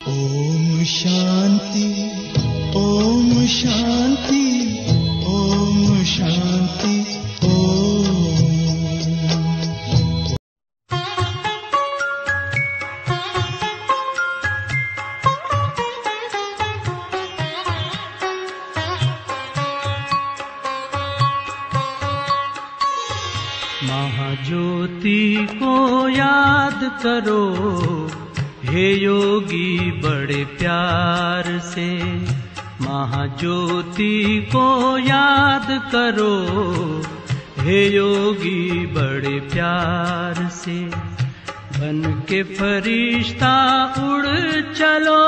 ओम शांति ओम शांति ओम शांति ओम महाज्योति को याद करो हे योगी बड़े प्यार से महाज्योति को याद करो हे योगी बड़े प्यार से बन के फरिश्ता उड़ चलो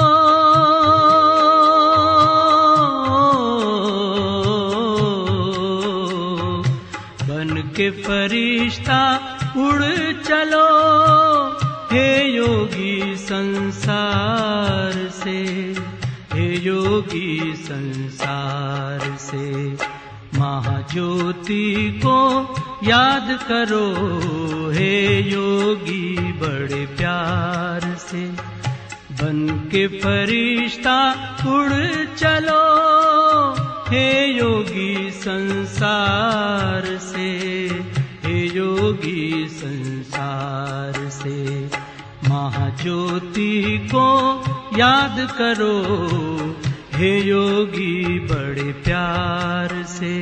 बन के फरिश्ता उड़ चलो हे योगी संसार से हे योगी संसार से महाज्योति को याद करो हे योगी बड़े प्यार से बन के फरिश्ता उड़ चलो हे योगी संसार से हे योगी संसार से महाज्योति को याद करो हे योगी बड़े प्यार से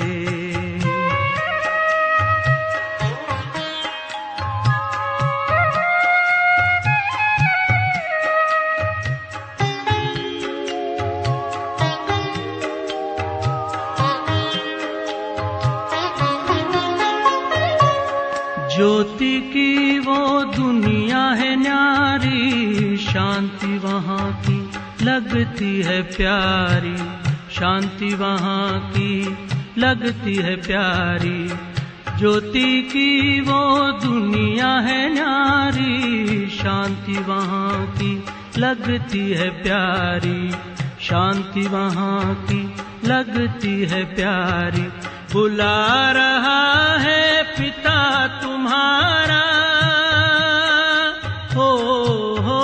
ज्योति की वो दुनिया है न्यारी शांति वहाँ की लगती है प्यारी शांति वहाँ की लगती है प्यारी ज्योति की वो दुनिया है न्यारी शांति वहाँ की लगती है प्यारी शांति वहाँ की लगती है प्यारी बुला रहा है पिता तुम्हारा हो हो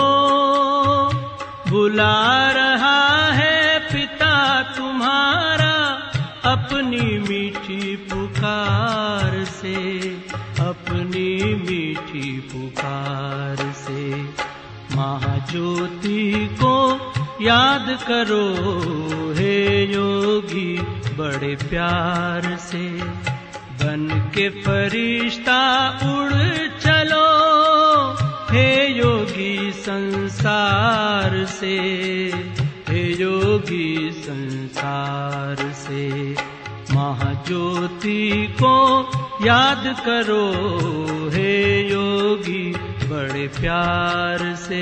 बुला रहा है पिता तुम्हारा अपनी मीठी पुकार से अपनी मीठी पुकार से महाज्योति को याद करो हे योगी बड़े प्यार से बन के फरिश्ता उड़ चलो हे योगी संसार से हे योगी संसार से महाज्योति को याद करो हे योगी बड़े प्यार से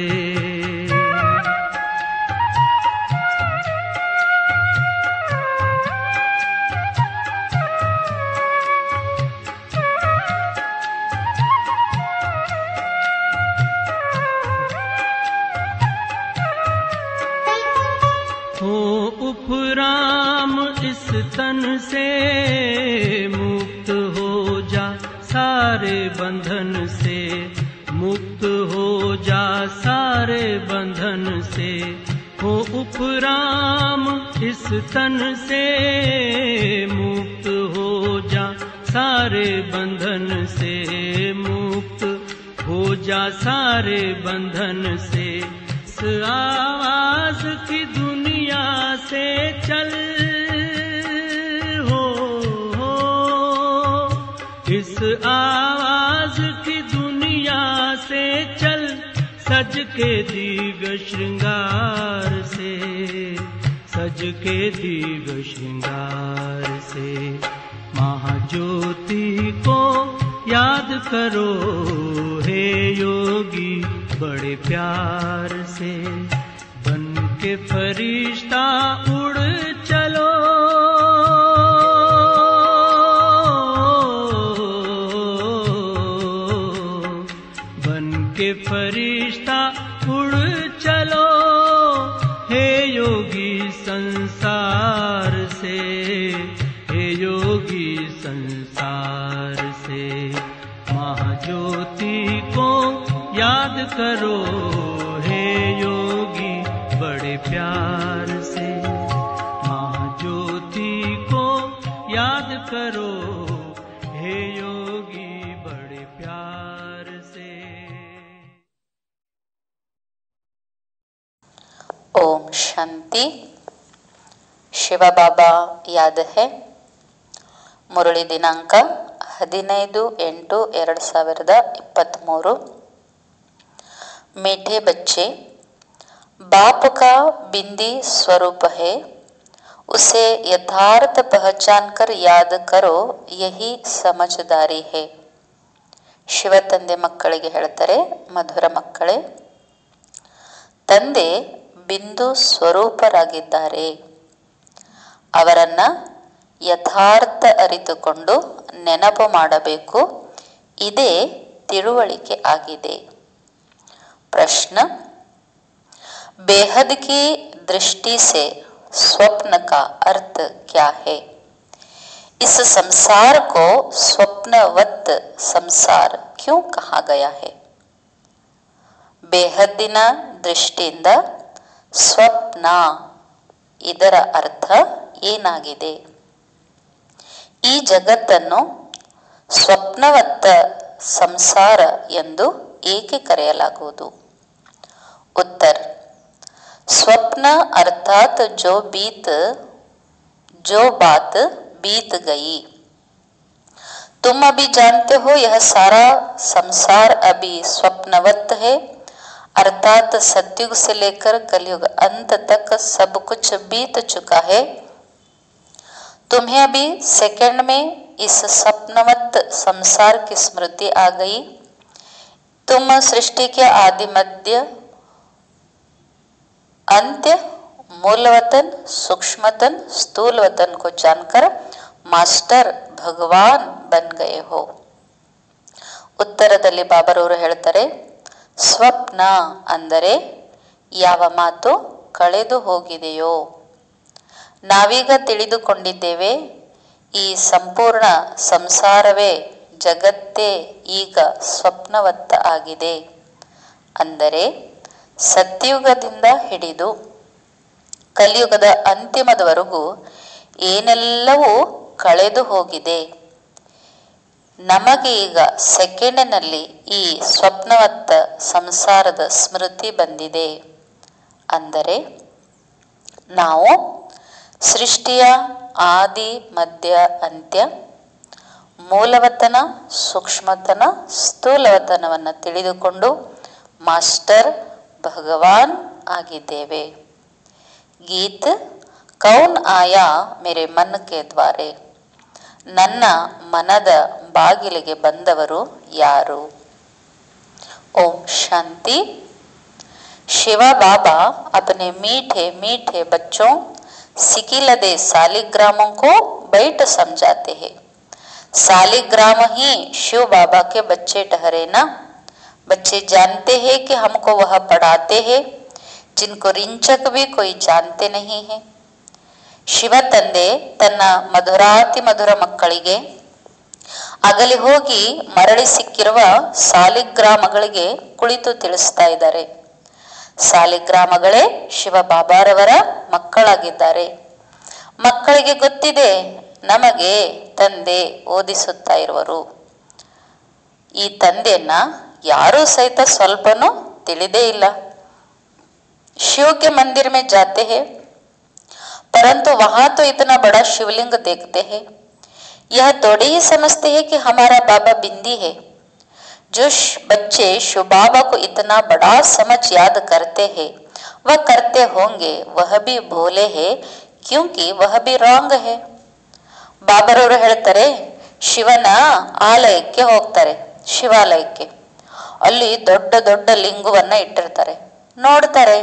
हो उपराम इस तन से मुक्त हो जा सारे बंधन से मुक्त हो जा सारे बंधन से हो उपराम इस तन से मुक्त हो जा सारे बंधन से मुक्त हो जा सारे बंधन से इस आवाज की दुनिया से चल हो, हो इस आवाज की दुनिया से चल सज के दीग श्रृंगार से सज के दीग श्रृंगार से महाज्योति को याद करो हे योगी बड़े प्यार से बन के फरिश्ता उड़ चलो बन के फरिश्ता उड़ चलो हे योगी संसार से हे योगी संसार से महाज्योति को याद करो हे योगी बड़े प्यार से महाज्योति को याद करो हे योगी बड़े प्यार से ಓಂ ಶಾಂತಿ ಶಿವಬಾಬಾ ಯಾದ ಹೇ ಮುರಳಿ ದಿನಾಂಕ ಹದಿನೈದು ಎಂಟು ಎರಡು ಸಾವಿರದ ಇಪ್ಪತ್ತ್ಮೂರು मीठे बच्चे बाप का बिंदी स्वरूप है उसे यथार्थ पहचान कर याद करो यही समझदारी है ಶಿವ ತಂದೆ ಮಕ್ಕಳಿಗೆ ಹೇಳ್ತಾರೆ ಮಧುರ ಮಕ್ಕಳೇ ತಂದೆ ಬಿಂದು ಸ್ವರೂಪರಾಗಿದ್ದಾರೆ ಅವರನ್ನ ಯಥಾರ್ಥ ಅರಿತುಕೊಂಡು ನೆನಪು ಮಾಡಬೇಕು ಇದೇ ತಿಳುವಳಿಕೆ ಆಗಿದೆ प्रश्न बेहद की दृष्टि से स्वप्न का अर्थ क्या है इस संसार को स्वप्नवत संसार क्यों कहा गया है ಬೇಹದ್ದಿನ ದೃಷ್ಟಿಯಿಂದ ಸ್ವಪ್ನ ಇದರ ಅರ್ಥ ಏನಾಗಿದೆ ಈ ಜಗತ್ತನ್ನು ಸ್ವಪ್ನವತ್ತ ಸಂಸಾರ ಎಂದು ಏಕೆ ಕರೆಯಲಾಗುವುದು उत्तर स्वप्न अर्थात जो बीत जो बात बीत गई तुम अभी जानते हो यह सारा संसार अभी स्वप्नवत है अर्थात सतयुग से लेकर कलयुग अंत तक सब कुछ बीत चुका है तुम्हें अभी सेकंड में इस स्वप्नवत संसार की स्मृति आ गई तुम सृष्टि के आदि मध्य अंत्य मूलवतन सूक्ष्मतन स्थूलवतन को जानकर ಮಾಸ್ಟರ್ ಭಗವಾನ್ ಬನ್ ಗಯೆ ಹೋ ಉತ್ತರದಲ್ಲಿ ಬಾಬರವರು ಹೇಳ್ತಾರೆ ಸ್ವಪ್ನ ಅಂದರೆ ಯಾವ ಮಾತು ಕಳೆದು ಹೋಗಿದೆಯೋ ನಾವೀಗ ತಿಳಿದುಕೊಂಡಿದ್ದೇವೆ ಈ ಸಂಪೂರ್ಣ ಸಂಸಾರವೇ ಜಗತ್ತೇ ಈಗ ಸ್ವಪ್ನವತ್ತ ಆಗಿದೆ ಅಂದರೆ ಸತ್ಯುಗದಿಂದ ಹಿಡಿದು ಕಲಿಯುಗದ ಅಂತಿಮದವರೆಗೂ ಏನೆಲ್ಲವೂ ಕಳೆದು ಹೋಗಿದೆ ನಮಗೆ ಈಗ ಸೆಕೆಂಡಿನಲ್ಲಿ ಈ ಸ್ವಪ್ನವತ್ತ ಸಂಸಾರದ ಸ್ಮೃತಿ ಬಂದಿದೆ ಅಂದರೆ ನಾವು ಸೃಷ್ಟಿಯ ಆದಿ ಮಧ್ಯ ಅಂತ್ಯ ಮೂಲವತನ ಸೂಕ್ಷ್ಮತನ ಸ್ಥೂಲವತನವನ್ನು ತಿಳಿದುಕೊಂಡು ಮಾಸ್ಟರ್ ಭಗವಾನ್ ಆಗಿದ್ದೇವೆ ಗೀತ್ ಕೌನ್ ಆಯಾ ಮೇರೆ ಮನ್ ಕೆ ದ್ವಾರೆ ನನ್ನ ಮನದ ಬಾಗಿಲಿಗೆ ಬಂದವರು ಯಾರು ಓಂ ಶಾಂತಿ शिवा बाबा अपने मीठे मीठे बच्चों सिकिलदे सालिग्रामों को बैठ समझाते हैं सालिग्राम ही शिव बाबा के बच्चे ठहरे ना बच्चे जानते हैं कि हमको वह पढ़ाते हैं जिनको रिंचक भी कोई जानते नहीं है ಶಿವ ತಂದೆ ತನ್ನ ಮಧುರಾತಿ ಮಧುರ ಮಕ್ಕಳಿಗೆ ಅಗಲಿ ಹೋಗಿ ಮರಳಿ ಸಿಕ್ಕಿರುವ ಸಾಲಿಗ್ರಾಮಗಳಿಗೆ ಕುಳಿತು ತಿಳಿಸ್ತಾ ಇದ್ದಾರೆ ಸಾಲಿಗ್ರಾಮಗಳೇ ಶಿವ ಬಾಬಾರವರ ಮಕ್ಕಳಾಗಿದ್ದಾರೆ ಮಕ್ಕಳಿಗೆ ಗೊತ್ತಿದೆ ನಮಗೆ ತಂದೆ ಓದಿಸುತ್ತಾ ಇರುವರು ಈ ತಂದೆಯನ್ನ ಯಾರೂ ಸಹಿತ ಸ್ವಲ್ಪನೂ ತಿಳಿದೇ ಇಲ್ಲ शिव के मंदिर में जाते हैं परंतु वहां तो इतना बड़ा शिवलिंग देखते हैं यह थोड़ी ही समझते हैं कि हमारा बाबा बिंदी है जो श- बच्चे शिव बाबा को इतना बड़ा समझ याद करते हैं वह करते होंगे वह भी भोले है क्योंकि वह भी रॉन्ग है ಬಾಬರವರು ಹೇಳ್ತಾರೆ ಶಿವನ ಆಲಯಕ್ಕೆ ಹೋಗ್ತಾರೆ ಶಿವಾಲಯಕ್ಕೆ ಅಲ್ಲಿ ದೊಡ್ಡ ದೊಡ್ಡ ಲಿಂಗವನ್ನ ಇಟ್ಟಿರ್ತಾರೆ ನೋಡ್ತಾರೆ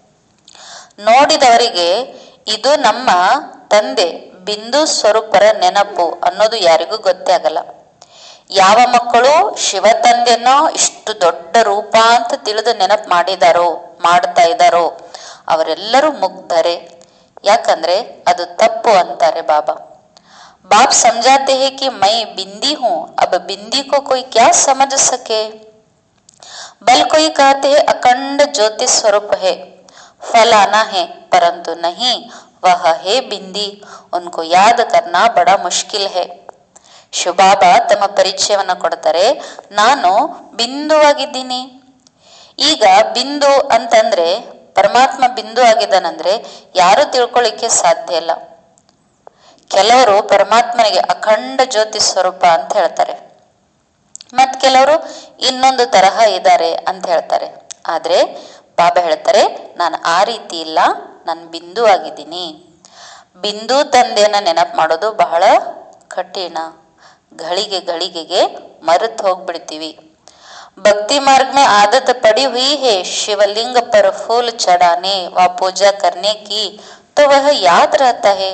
ನೋಡಿದವರಿಗೆ ಇದು ನಮ್ಮ ತಂದೆ ಬಿಂದು ಸ್ವರೂಪರ ನೆನಪು ಅನ್ನೋದು ಯಾರಿಗೂ ಗೊತ್ತೇ ಆಗಲ್ಲ ಯಾವ ಮಕ್ಕಳು ಶಿವ ತಂದೆನೋ ಇಷ್ಟು ದೊಡ್ಡ ರೂಪ ಅಂತ ತಿಳಿದು ನೆನಪು ಮಾಡಿದಾರೋ ಮಾಡ್ತಾ ಇದ್ದಾರೋ ಅವರೆಲ್ಲರೂ ಮುಗ್ಧರೆ ಯಾಕಂದ್ರೆ ಅದು ತಪ್ಪು ಅಂತಾರೆ ಬಾಬಾ बाप समझाते हैं कि मैं बिंदी हूं अब बिंदी को कोई क्या समझ सके बल कोई कहते हैं अखंड ज्योति स्वरूप है फल आना है परंतु नहीं वह है बिंदी उनको याद करना बड़ा मुश्किल है ಶಿವಬಾಬಾ ತಮ್ಮ ಪರಿಚಯವನ್ನ ಕೊಡ್ತಾರೆ ನಾನು ಬಿಂದುವಾಗಿದ್ದೀನಿ ಈಗ ಬಿಂದು ಅಂತಂದ್ರೆ ಪರಮಾತ್ಮ ಬಿಂದು ಆಗಿದ್ದಾನಂದ್ರೆ ಯಾರು ತಿಳ್ಕೊಳ್ಳಿಕ್ಕೆ ಸಾಧ್ಯ ಇಲ್ಲ ಕೆಲವರು ಪರಮಾತ್ಮನಿಗೆ ಅಖಂಡ ಜ್ಯೋತಿ ಸ್ವರೂಪ ಅಂತ ಹೇಳ್ತಾರೆ ಮತ್ ಕೆಲವರು ಇನ್ನೊಂದು ತರಹ ಇದ್ದಾರೆ ಅಂತ ಹೇಳ್ತಾರೆ ಆದ್ರೆ ಬಾಬಾ ಹೇಳ್ತಾರೆ ನಾನು ಆ ರೀತಿ ಇಲ್ಲ ನಾನು ಬಿಂದು ಆಗಿದ್ದೀನಿ ಬಿಂದು ತಂದೆಯನ್ನ ನೆನಪು ಮಾಡೋದು ಬಹಳ ಕಠಿಣ ಘಳಿಗೆ ಘಳಿಗೆಗೆ ಮರೆತು ಹೋಗ್ಬಿಡ್ತೀವಿ भक्ति मार्ग में आदत पड़ी हुई है शिवलिंग पर फूल चढ़ाने व पूजा करने की तो वह याद रहता है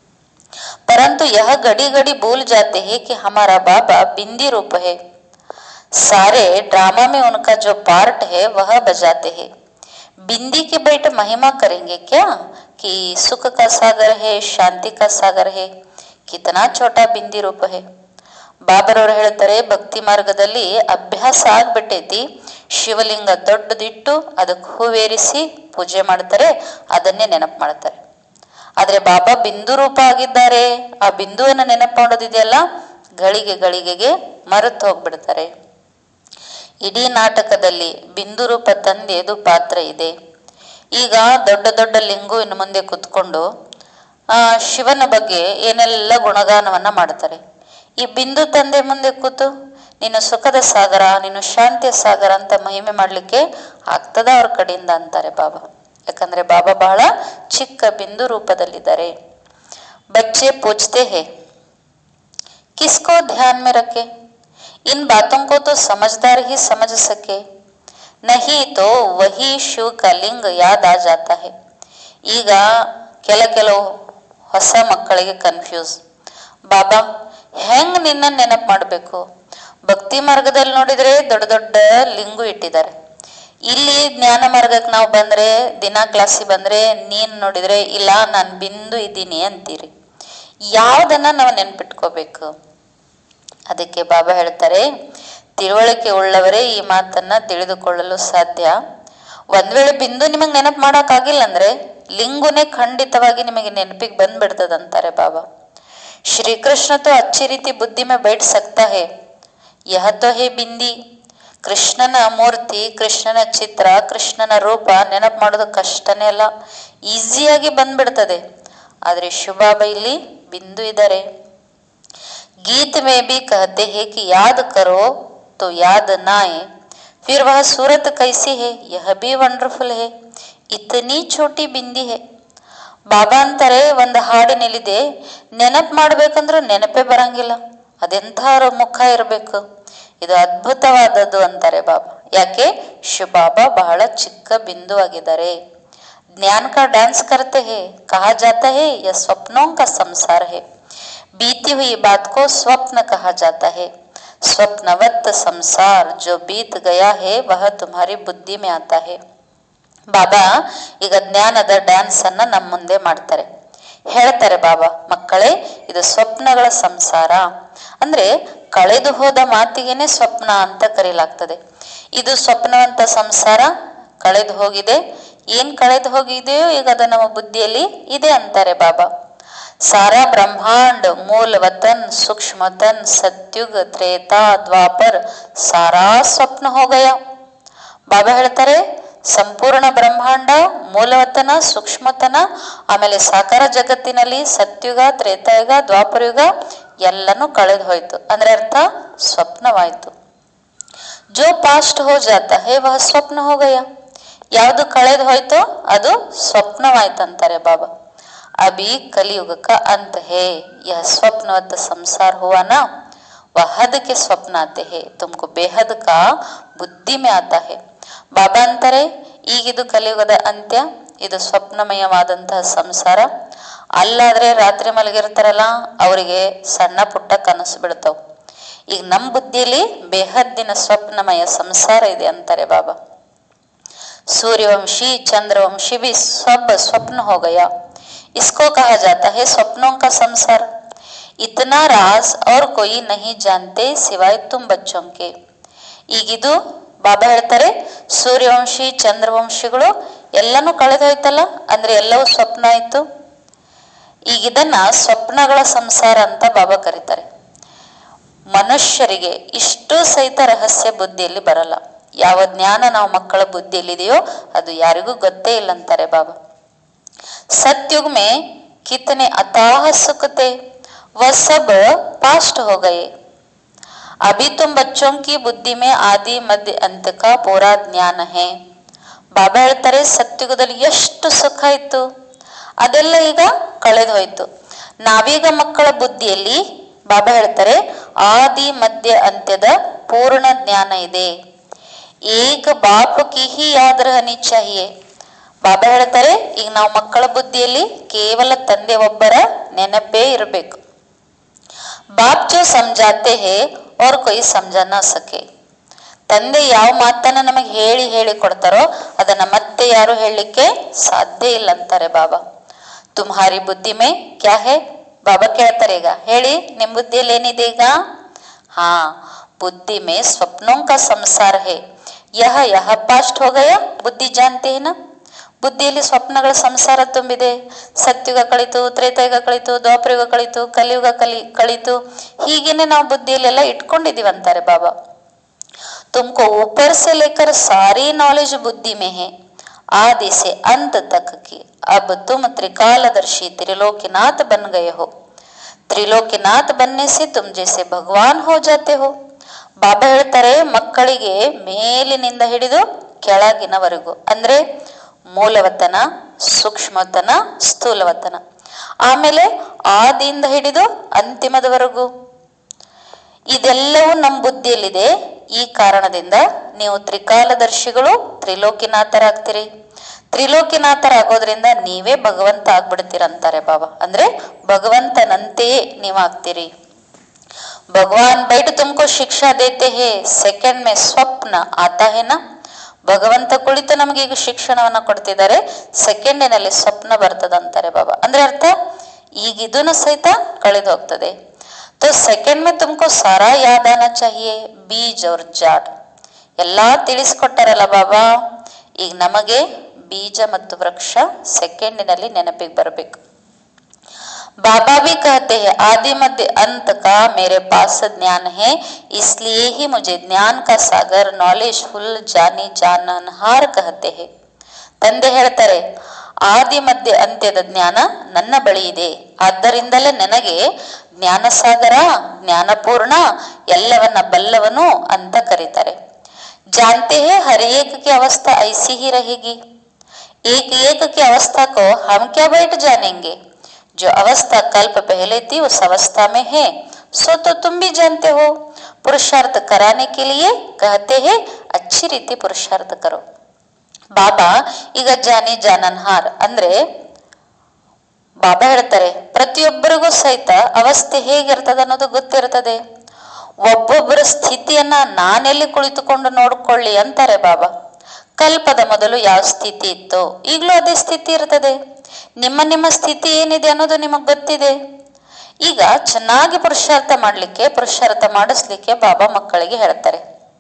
परंतु यह घड़ी घड़ी भूल जाते हैं कि हमारा बाबा बिंदी रूप है सारे ड्रामा में उनका जो पार्ट है वह बजाते हैं बिंदी के बैठ महिमा करेंगे क्या कि सुख का सागर है शांति का सागर है कितना छोटा बिंदी रूप है ಬಾಬರವ್ರು ಹೇಳ್ತಾರೆ ಭಕ್ತಿ ಮಾರ್ಗದಲ್ಲಿ ಅಭ್ಯಾಸ ಆಗ್ಬಿಟ್ಟೈತಿ ಶಿವಲಿಂಗ ದೊಡ್ಡದಿಟ್ಟು ಅದಕ್ಕೆ ಹೂವೇರಿಸಿ ಪೂಜೆ ಮಾಡ್ತಾರೆ ಅದನ್ನೇ ನೆನಪು ಮಾಡ್ತಾರೆ ಆದ್ರೆ ಬಾಬಾ ಬಿಂದು ರೂಪ ಆಗಿದ್ದಾರೆ ಆ ಬಿಂದುವನ್ನ ನೆನಪು ಮಾಡೋದಿದೆಯಲ್ಲ ಗಳಿಗೆ ಗಳಿಗೆಗೆ ಮರೆತು ಹೋಗ್ಬಿಡ್ತಾರೆ ಇಡೀ ನಾಟಕದಲ್ಲಿ ಬಿಂದು ರೂಪ ತಂದೆದು ಪಾತ್ರ ಇದೆ ಈಗ ದೊಡ್ಡ ದೊಡ್ಡ ಲಿಂಗು ಇನ್ನು ಮುಂದೆ ಕುತ್ಕೊಂಡು ಆ ಶಿವನ ಬಗ್ಗೆ ಏನೆಲ್ಲ ಗುಣಗಾನವನ್ನ ಮಾಡ್ತಾರೆ ಈ ಬಿಂದು ತಂದೆ ಮುಂದೆ ಕೂತು ನೀನು ಸುಖದ ಸಾಗರ ನೀನು ಶಾಂತಿಯ ಸಾಗರ ಅಂತ ಮಹಿಮೆ ಮಾಡ್ಲಿಕ್ಕೆ ಆಗ್ತದ ಅವ್ರ ಕಡೆಯಿಂದ ಅಂತಾರೆ ಬಾಬಾ ಯಾಕಂದ್ರೆ ಬಾಬಾ ಬಹಳ ಚಿಕ್ಕ ಬಿಂದು ರೂಪದಲ್ಲಿದ್ದಾರೆ ಬಚ್ಚೆ ಪೂछते हैं किसको ध्यान में रखे इन बातों को तो समझदार ही समझ सके नहीं तो वही शिव का लिंग याद आ जाता है ಈಗ ಕೆಲ ಕೆಲವು ಹೊಸ ಮಕ್ಕಳಿಗೆ ಕನ್ಫ್ಯೂಸ್ ಬಾಬಾ ಹೆಂಗ್ ನಿನ್ನ ನೆನಪು ಮಾಡಬೇಕು ಭಕ್ತಿ ಮಾರ್ಗದಲ್ಲಿ ನೋಡಿದ್ರೆ ದೊಡ್ಡ ದೊಡ್ಡ ಲಿಂಗು ಇಟ್ಟಿದ್ದಾರೆ ಇಲ್ಲಿ ಜ್ಞಾನ ಮಾರ್ಗಕ್ಕೆ ನಾವು ಬಂದ್ರೆ ದಿನ ಕ್ಲಾಸಿಗೆ ಬಂದ್ರೆ ನೀನ್ ನೋಡಿದ್ರೆ ಇಲ್ಲ ನಾನು ಬಿಂದು ಇದ್ದೀನಿ ಅಂತೀರಿ ಯಾವ್ದನ್ನ ನಾವು ನೆನ್ಪಿಟ್ಕೋಬೇಕು ಅದಕ್ಕೆ ಬಾಬಾ ಹೇಳ್ತಾರೆ ತಿಳುವಳಿಕೆ ಉಳ್ಳವರೇ ಈ ಮಾತನ್ನ ತಿಳಿದುಕೊಳ್ಳಲು ಸಾಧ್ಯ ಒಂದ್ ವೇಳೆ ಬಿಂದು ನಿಮಗೆ ನೆನಪು ಮಾಡೋಕ್ಕಾಗಿಲ್ಲ ಅಂದ್ರೆ ಲಿಂಗುನೇ ಖಂಡಿತವಾಗಿ ನಿಮಗೆ ನೆನಪಿಗೆ ಬಂದ್ಬಿಡ್ತದಂತಾರೆ ಬಾಬಾ श्री कृष्ण तो अच्छी रीति बुद्धि में बैठ सकता है यह तो है ಬಿಂದಿ ಕೃಷ್ಣನ ಮೂರ್ತಿ ಕೃಷ್ಣನ ಚಿತ್ರ ಕೃಷ್ಣನ ರೂಪ ನೆನಪು ಮಾಡೋದು ಕಷ್ಟನೇ ಅಲ್ಲ ಈಸಿಯಾಗಿ ಬಂದ್ಬಿಡ್ತದೆ ಆದ್ರೆ ಶಿವಬಾಬಾ ಇಲ್ಲಿ ಬಿಂದು ಇದ್ದಾರೆ गीत में भी कहते हैं कि याद करो तो याद ना आए फिर वह सूरत कैसी है यह भी वंडरफुल है इतनी छोटी बिंदी है ಬಾಬಾ ಅಂತಾರೆ ಒಂದು ಹಾಡಿನಲ್ಲಿದೆ ನೆನಪು ಮಾಡ್ಬೇಕಂದ್ರೂ ನೆನಪೇ ಬರಂಗಿಲ್ಲ ಅದೆಂಥ ಮುಖ ಇರಬೇಕು ಇದು ಅದ್ಭುತವಾದದ್ದು ಅಂತಾರೆ ಬಾಬಾ ಯಾಕೆ ಶಿವಬಾಬಾ ಬಹಳ ಚಿಕ್ಕ ಬಿಂದು ಆಗಿದ್ದಾರೆ ಜ್ಞಾನ ಕಾ ಡ್ಯಾನ್ಸ್ ಕರ್ತೆ ಹೇ ಕಹಾ ಜಾತಾ ಹೇ ಯ ಸ್ವಪ್ನೋं का संसार है बीती हुई बात को स्वप्न कहा जाता है स्वप्नवत संसार जो बीत गया है वह तुम्हारी बुद्धि में आता है ಬಾಬಾ ಈಗ ಜ್ಞಾನದ ಡ್ಯಾನ್ಸ್ ಅನ್ನ ನಮ್ಮ ಮುಂದೆ ಮಾಡ್ತಾರೆ ಹೇಳ್ತಾರೆ ಬಾಬಾ ಮಕ್ಕಳೇ ಇದು ಸ್ವಪ್ನಗಳ ಸಂಸಾರ ಅಂದ್ರೆ ಕಳೆದು ಹೋದ ಮಾತಿಗೆನೆ ಸ್ವಪ್ನ ಅಂತ ಕರೀಲಾಗ್ತದೆ ಇದು ಸ್ವಪ್ನವಂತ ಸಂಸಾರ ಕಳೆದು ಹೋಗಿದೆ ಏನ್ ಕಳೆದು ಹೋಗಿದೆಯೋ ಈಗ ಅದು ನಮ್ಮ ಬುದ್ಧಿಯಲ್ಲಿ ಇದೆ ಅಂತಾರೆ ಬಾಬಾ सारा ब्रह्मांड मूल वतन सूक्ष्म तन सत्युग त्रेता द्वापर सारा ಸ್ವಪ್ನ हो गया ಬಾಬಾ ಹೇಳ್ತಾರೆ ಸಂಪೂರ್ಣ ಬ್ರಹ್ಮಾಂಡ ಮೂಲವತನ ಸೂಕ್ಷ್ಮತನ ಆಮೇಲೆ ಸಾಕಾರ ಜಗತ್ತಿನಲ್ಲಿ ಸತ್ಯುಗ ತ್ರೇತಾಯುಗ ದ್ವಾಪರಯುಗ ಎಲ್ಲನೂ ಕಳೆದು ಹೋಯ್ತು ಅಂದ್ರೆ ಅರ್ಥ ಸ್ವಪ್ನವಾಯ್ತು ಜೋ ಪಾಸ್ಟ್ ಹೋ ಜಾತ ಹೇ ವಹ ಸ್ವಪ್ನ ಹೋ ಗಯ ಯಾವುದು ಕಳೆದು ಹೋಯ್ತೋ ಅದು ಸ್ವಪ್ನವಾಯ್ತಂತಾರೆ ಬಾಬಾ अभी कलयुग का अंत है यह स्वप्नवत संसार हुआ ना वह हद के स्वप्न आते हैं तुमको बेहद का ಬುದ್ಧಿ में आता है ಬಾಬಾ ಅಂತಾರೆ ಈಗಿದು ಕಲಿಯುಗದ ಅಂತ್ಯ ಇದು ಸ್ವಪ್ನಮಯವಾದಂತಹ ಸಂಸಾರ ಅಲ್ಲಾದ್ರೆ ರಾತ್ರಿ ಮಲಗಿರ್ತಾರಲ್ಲ ಅವರಿಗೆ ಸಣ್ಣ ಪುಟ್ಟ ಕನಸು ಬೀಳ್ತಾವ ಈಗ ನಮ್ಮ ಬುದ್ಧಿಯಲ್ಲಿ ಬೇಹದ್ದಿನ ಸ್ವಪ್ನಮಯ ಸಂಸಾರ ಇದೆ ಅಂತಾರೆ ಬಾಬಾ सूर्यवंशी चंद्रवंशी भी सब स्वप्न हो गया इसको कहा जाता है स्वप्नों का संसार इतना राज और कोई नहीं जानते सिवाय तुम बच्चों के ಈಗಿದು ಬಾಬಾ ಹೇಳ್ತಾರೆ ಸೂರ್ಯವಂಶಿ ಚಂದ್ರವಂಶಿಗಳು ಎಲ್ಲನೂ ಕಳೆದೋಯ್ತಲ್ಲ ಅಂದ್ರೆ ಎಲ್ಲವೂ ಸ್ವಪ್ನ ಆಯ್ತು ಈಗ ಇದನ್ನ ಸ್ವಪ್ನಗಳ ಸಂಸಾರ ಅಂತ ಬಾಬಾ ಕರೀತಾರೆ ಮನುಷ್ಯರಿಗೆ ಇಷ್ಟು ಸಹಿತ ರಹಸ್ಯ ಬುದ್ಧಿಯಲ್ಲಿ ಬರಲ್ಲ ಯಾವ ಜ್ಞಾನ ನಾವು ಮಕ್ಕಳ ಬುದ್ಧಿಯಲ್ಲಿದೆಯೋ ಅದು ಯಾರಿಗೂ ಗೊತ್ತೇ ಇಲ್ಲ ಅಂತಾರೆ ಬಾಬಾ सतयुग में कितने अताह सुख थे वह सब पास्ट हो गए अभी तुम बच्चों की बुद्धि में आदि मध्य अंत का पूरा ज्ञान है ಬಾಬಾ ಹೇಳ್ತಾರೆ ಸತ್ಯುಗದಲ್ಲಿ ಎಷ್ಟು ಸುಖ ಇತ್ತು ಅದೆಲ್ಲ ಈಗ ಕಳೆದು ಹೋಯ್ತು ನಾವೀಗ ಮಕ್ಕಳ ಬುದ್ಧಿಯಲ್ಲಿ ಬಾಬಾ ಹೇಳ್ತಾರೆ ಆದಿ ಮಧ್ಯ ಅಂತ್ಯದ ಪೂರ್ಣ ಜ್ಞಾನ ಇದೆ ಏಕ ಬಾಪ್ ಕಿ ಹಿ ಯಾದ್ ರಹನಿ ಚಾಹಿಯೆ ಬಾಬಾ ಹೇಳ್ತಾರೆ ಈಗ ನಾವು ಮಕ್ಕಳ ಬುದ್ಧಿಯಲ್ಲಿ ಕೇವಲ ತಂದೆ ಒಬ್ಬರ ನೆನಪೇ ಇರಬೇಕು ಬಾಪ್ ಜೋ ಸಮಜಾತೆ ಹೇ ಅವ್ರ ಕೊಯ್ ಸಮಜ ನ ಸಕೆ ತಂದೆ ಯಾವ ಮಾತನ್ನ ನಮಗೆ ಹೇಳಿ ಹೇಳಿ ಕೊಡ್ತಾರೋ ಅದನ್ನ ಮತ್ತೆ ಯಾರು ಹೇಳಲಿಕ್ಕೆ ಸಾಧ್ಯ ಇಲ್ಲ ಅಂತಾರೆ ಬಾಬಾ ತುಮ್ಹಾರಿ ಬುದ್ಧಿ ಮೇ ಕ್ಯಾ ಹೇ ಬಾಬಾ ಕೇಳ್ತಾರೆ ಈಗ ಹೇಳಿ ನಿಮ್ ಬುದ್ಧಿಯಲ್ಲಿ ಏನಿದೆ ಈಗ ಹಾ ಬುದ್ಧಿ ಮೇ ಸ್ವಪ್ನೋं का ಸಂಸಾರ ಹೇ ಯಹ ಯಹ ಪಾಸ್ಟ್ हो गया ಬುದ್ಧಿ ಜಾನ್ತೆ ಹೇ ನಾ ಬುದ್ಧಿಯಲ್ಲಿ ಸ್ವಪ್ನಗಳ ಸಂಸಾರ ತುಂಬಿದೆ ಸತ್ಯುಗ ಕಳಿತು ತ್ರೇತಯುಗ ಕಳಿತು ದ್ವಾಪರಯುಗ ಕಳಿತು ಕಲಿಯುಗ ಕಲಿ ಕಳಿತು ಹೀಗೇನೆ ನಾವು ಬುದ್ಧಿಯಲ್ಲೆಲ್ಲ ಇಟ್ಕೊಂಡಿದೀವಿ ಅಂತಾರೆ ಬಾಬಾ तुमको ऊपर से लेकर सारी नॉलेज बुद्धि में है आदि से अंत तक की अब तुम त्रिकालदर्शी त्रिलोकीनाथ बन गए हो त्रिलोकीनाथ बनने से तुम जैसे भगवान हो जाते हो ಬಾಬಾ ಹೇಳ್ತಾರೆ ಮಕ್ಕಳಿಗೆ ಮೇಲಿನಿಂದ ಹಿಡಿದು ಕೆಳಗಿನವರೆಗೂ ಅಂದ್ರೆ ಮೂಲವತನ ಸೂಕ್ಷ್ಮತನ ಸ್ಥೂಲವತನ ಆಮೇಲೆ ಆದಿಯಿಂದ ಹಿಡಿದು ಅಂತಿಮದವರೆಗೂ ಇದೆಲ್ಲವೂ ನಮ್ಮ ಬುದ್ಧಿಯಲ್ಲಿದೆ ಈ ಕಾರಣದಿಂದ ನೀವು ತ್ರಿಕಾಲದರ್ಶಿಗಳು ತ್ರಿಲೋಕಿನಾಥರಾಗ್ತೀರಿ ತ್ರಿಲೋಕಿನಾಥರಾಗೋದ್ರಿಂದ ನೀವೇ ಭಗವಂತ ಆಗ್ಬಿಡ್ತೀರಂತಾರೆ ಬಾಬಾ ಅಂದ್ರೆ ಭಗವಂತನಂತೆಯೇ ನೀವಾಗ್ತೀರಿ ಭಗವಾನ್ बैठ तुमको ಶಿಕ್ಷಾ ದೇತೆ ಹೇ ಸೆಕೆಂಡ್ ಮೇ ಸ್ವಪ್ನ ಆತಾ ಹೇ ನಾ ಭಗವಂತ ಕುಳಿತು ನಮಗೆ ಈಗ ಶಿಕ್ಷಣವನ್ನ ಕೊಡ್ತಿದ್ದಾರೆ ಸೆಕೆಂಡಿನಲ್ಲಿ ಸ್ವಪ್ನ ಬರ್ತದಂತಾರೆ ಬಾಬಾ ಅಂದ್ರೆ ಅರ್ಥ ಈಗ ಇದನ್ನು ಸಹಿತ ಕಳೆದು ಹೋಗ್ತದೆ तो सेकंड में तुमको सारा याद आना चाहिए ಬೀಜ್ ಅವ್ರ ಜಾಡ್ ಎಲ್ಲಾ ತಿಳಿಸ್ಕೊಟ್ಟಾರಲ್ಲ ಬಾಬಾ ಈಗ ನಮಗೆ ಬೀಜ ಮತ್ತು ವೃಕ್ಷ ಸೆಕೆಂಡಿನಲ್ಲಿ ನೆನಪಿಗೆ ಬರಬೇಕು बाबा भी कहते हैं आदि मध्य अंत का मेरे पास ज्ञान है इसलिए ही मुझे ज्ञान का सागर नॉलेज फुल जानी जाननहार कहते हैं ತಂದೆ ಹೇಳ್ತಾರೆ ಆದಿ ಮಧ್ಯ ಅಂತ್ಯದ ಜ್ಞಾನ ನನ್ನ ಬಳಿ ಇದೆ ಆದ್ದರಿಂದಲೇ ನನಗೆ ಜ್ಞಾನಸಾಗರ ಜ್ಞಾನಪೂರ್ಣ ಎಲ್ಲವನ್ನ ಬಲ್ಲವನು ಅಂತ ಕರೀತಾರೆ जानते हैं हर एक की अवस्था ऐसी ही रहेगी एक एक की अवस्था को हम क्या बैठ जानेंगे जो अवस्था कल्प पहले थी उस अवस्था में है सो तो तुम भी जानते हो पुरुषार्थ कराने के लिए कहते हैं अच्छी रीति पुरुषार्थ करो ಬಾಬಾ ಈಗ ಜಾನಿ ಜಾನನ್ಹಾರ್ ಅಂದ್ರೆ ಬಾಬಾ ಹೇಳ್ತಾರೆ ಪ್ರತಿಯೊಬ್ಬರಿಗೂ ಸಹಿತ ಅವಸ್ಥೆ ಹೇಗಿರ್ತದೆ ಅನ್ನೋದು ಗೊತ್ತಿರ್ತದೆ ಒಬ್ಬೊಬ್ಬರ ಸ್ಥಿತಿಯನ್ನ ನಾನೆಲ್ಲಿ ಕುಳಿತುಕೊಂಡು ನೋಡ್ಕೊಳ್ಳಿ ಅಂತಾರೆ ಬಾಬಾ ಕಲ್ಪದ ಮೊದಲು ಯಾವ ಸ್ಥಿತಿ ಇತ್ತು ಈಗಲೂ ಅದೇ ಸ್ಥಿತಿ ಇರ್ತದೆ ನಿಮ್ಮ ನಿಮ್ಮ ಸ್ಥಿತಿ ಏನಿದೆ ಅನ್ನೋದು ನಿಮಗೆ ಗೊತ್ತಿದೆ ಈಗ ಚೆನ್ನಾಗಿ ಪುರುಷಾರ್ಥ ಮಾಡ್ಲಿಕ್ಕೆ ಪುರುಷಾರ್ಥ ಮಾಡಿಸ್ಲಿಕ್ಕೆ ಬಾಬಾ ಮಕ್ಕಳಿಗೆ ಹೇಳ್ತಾರೆ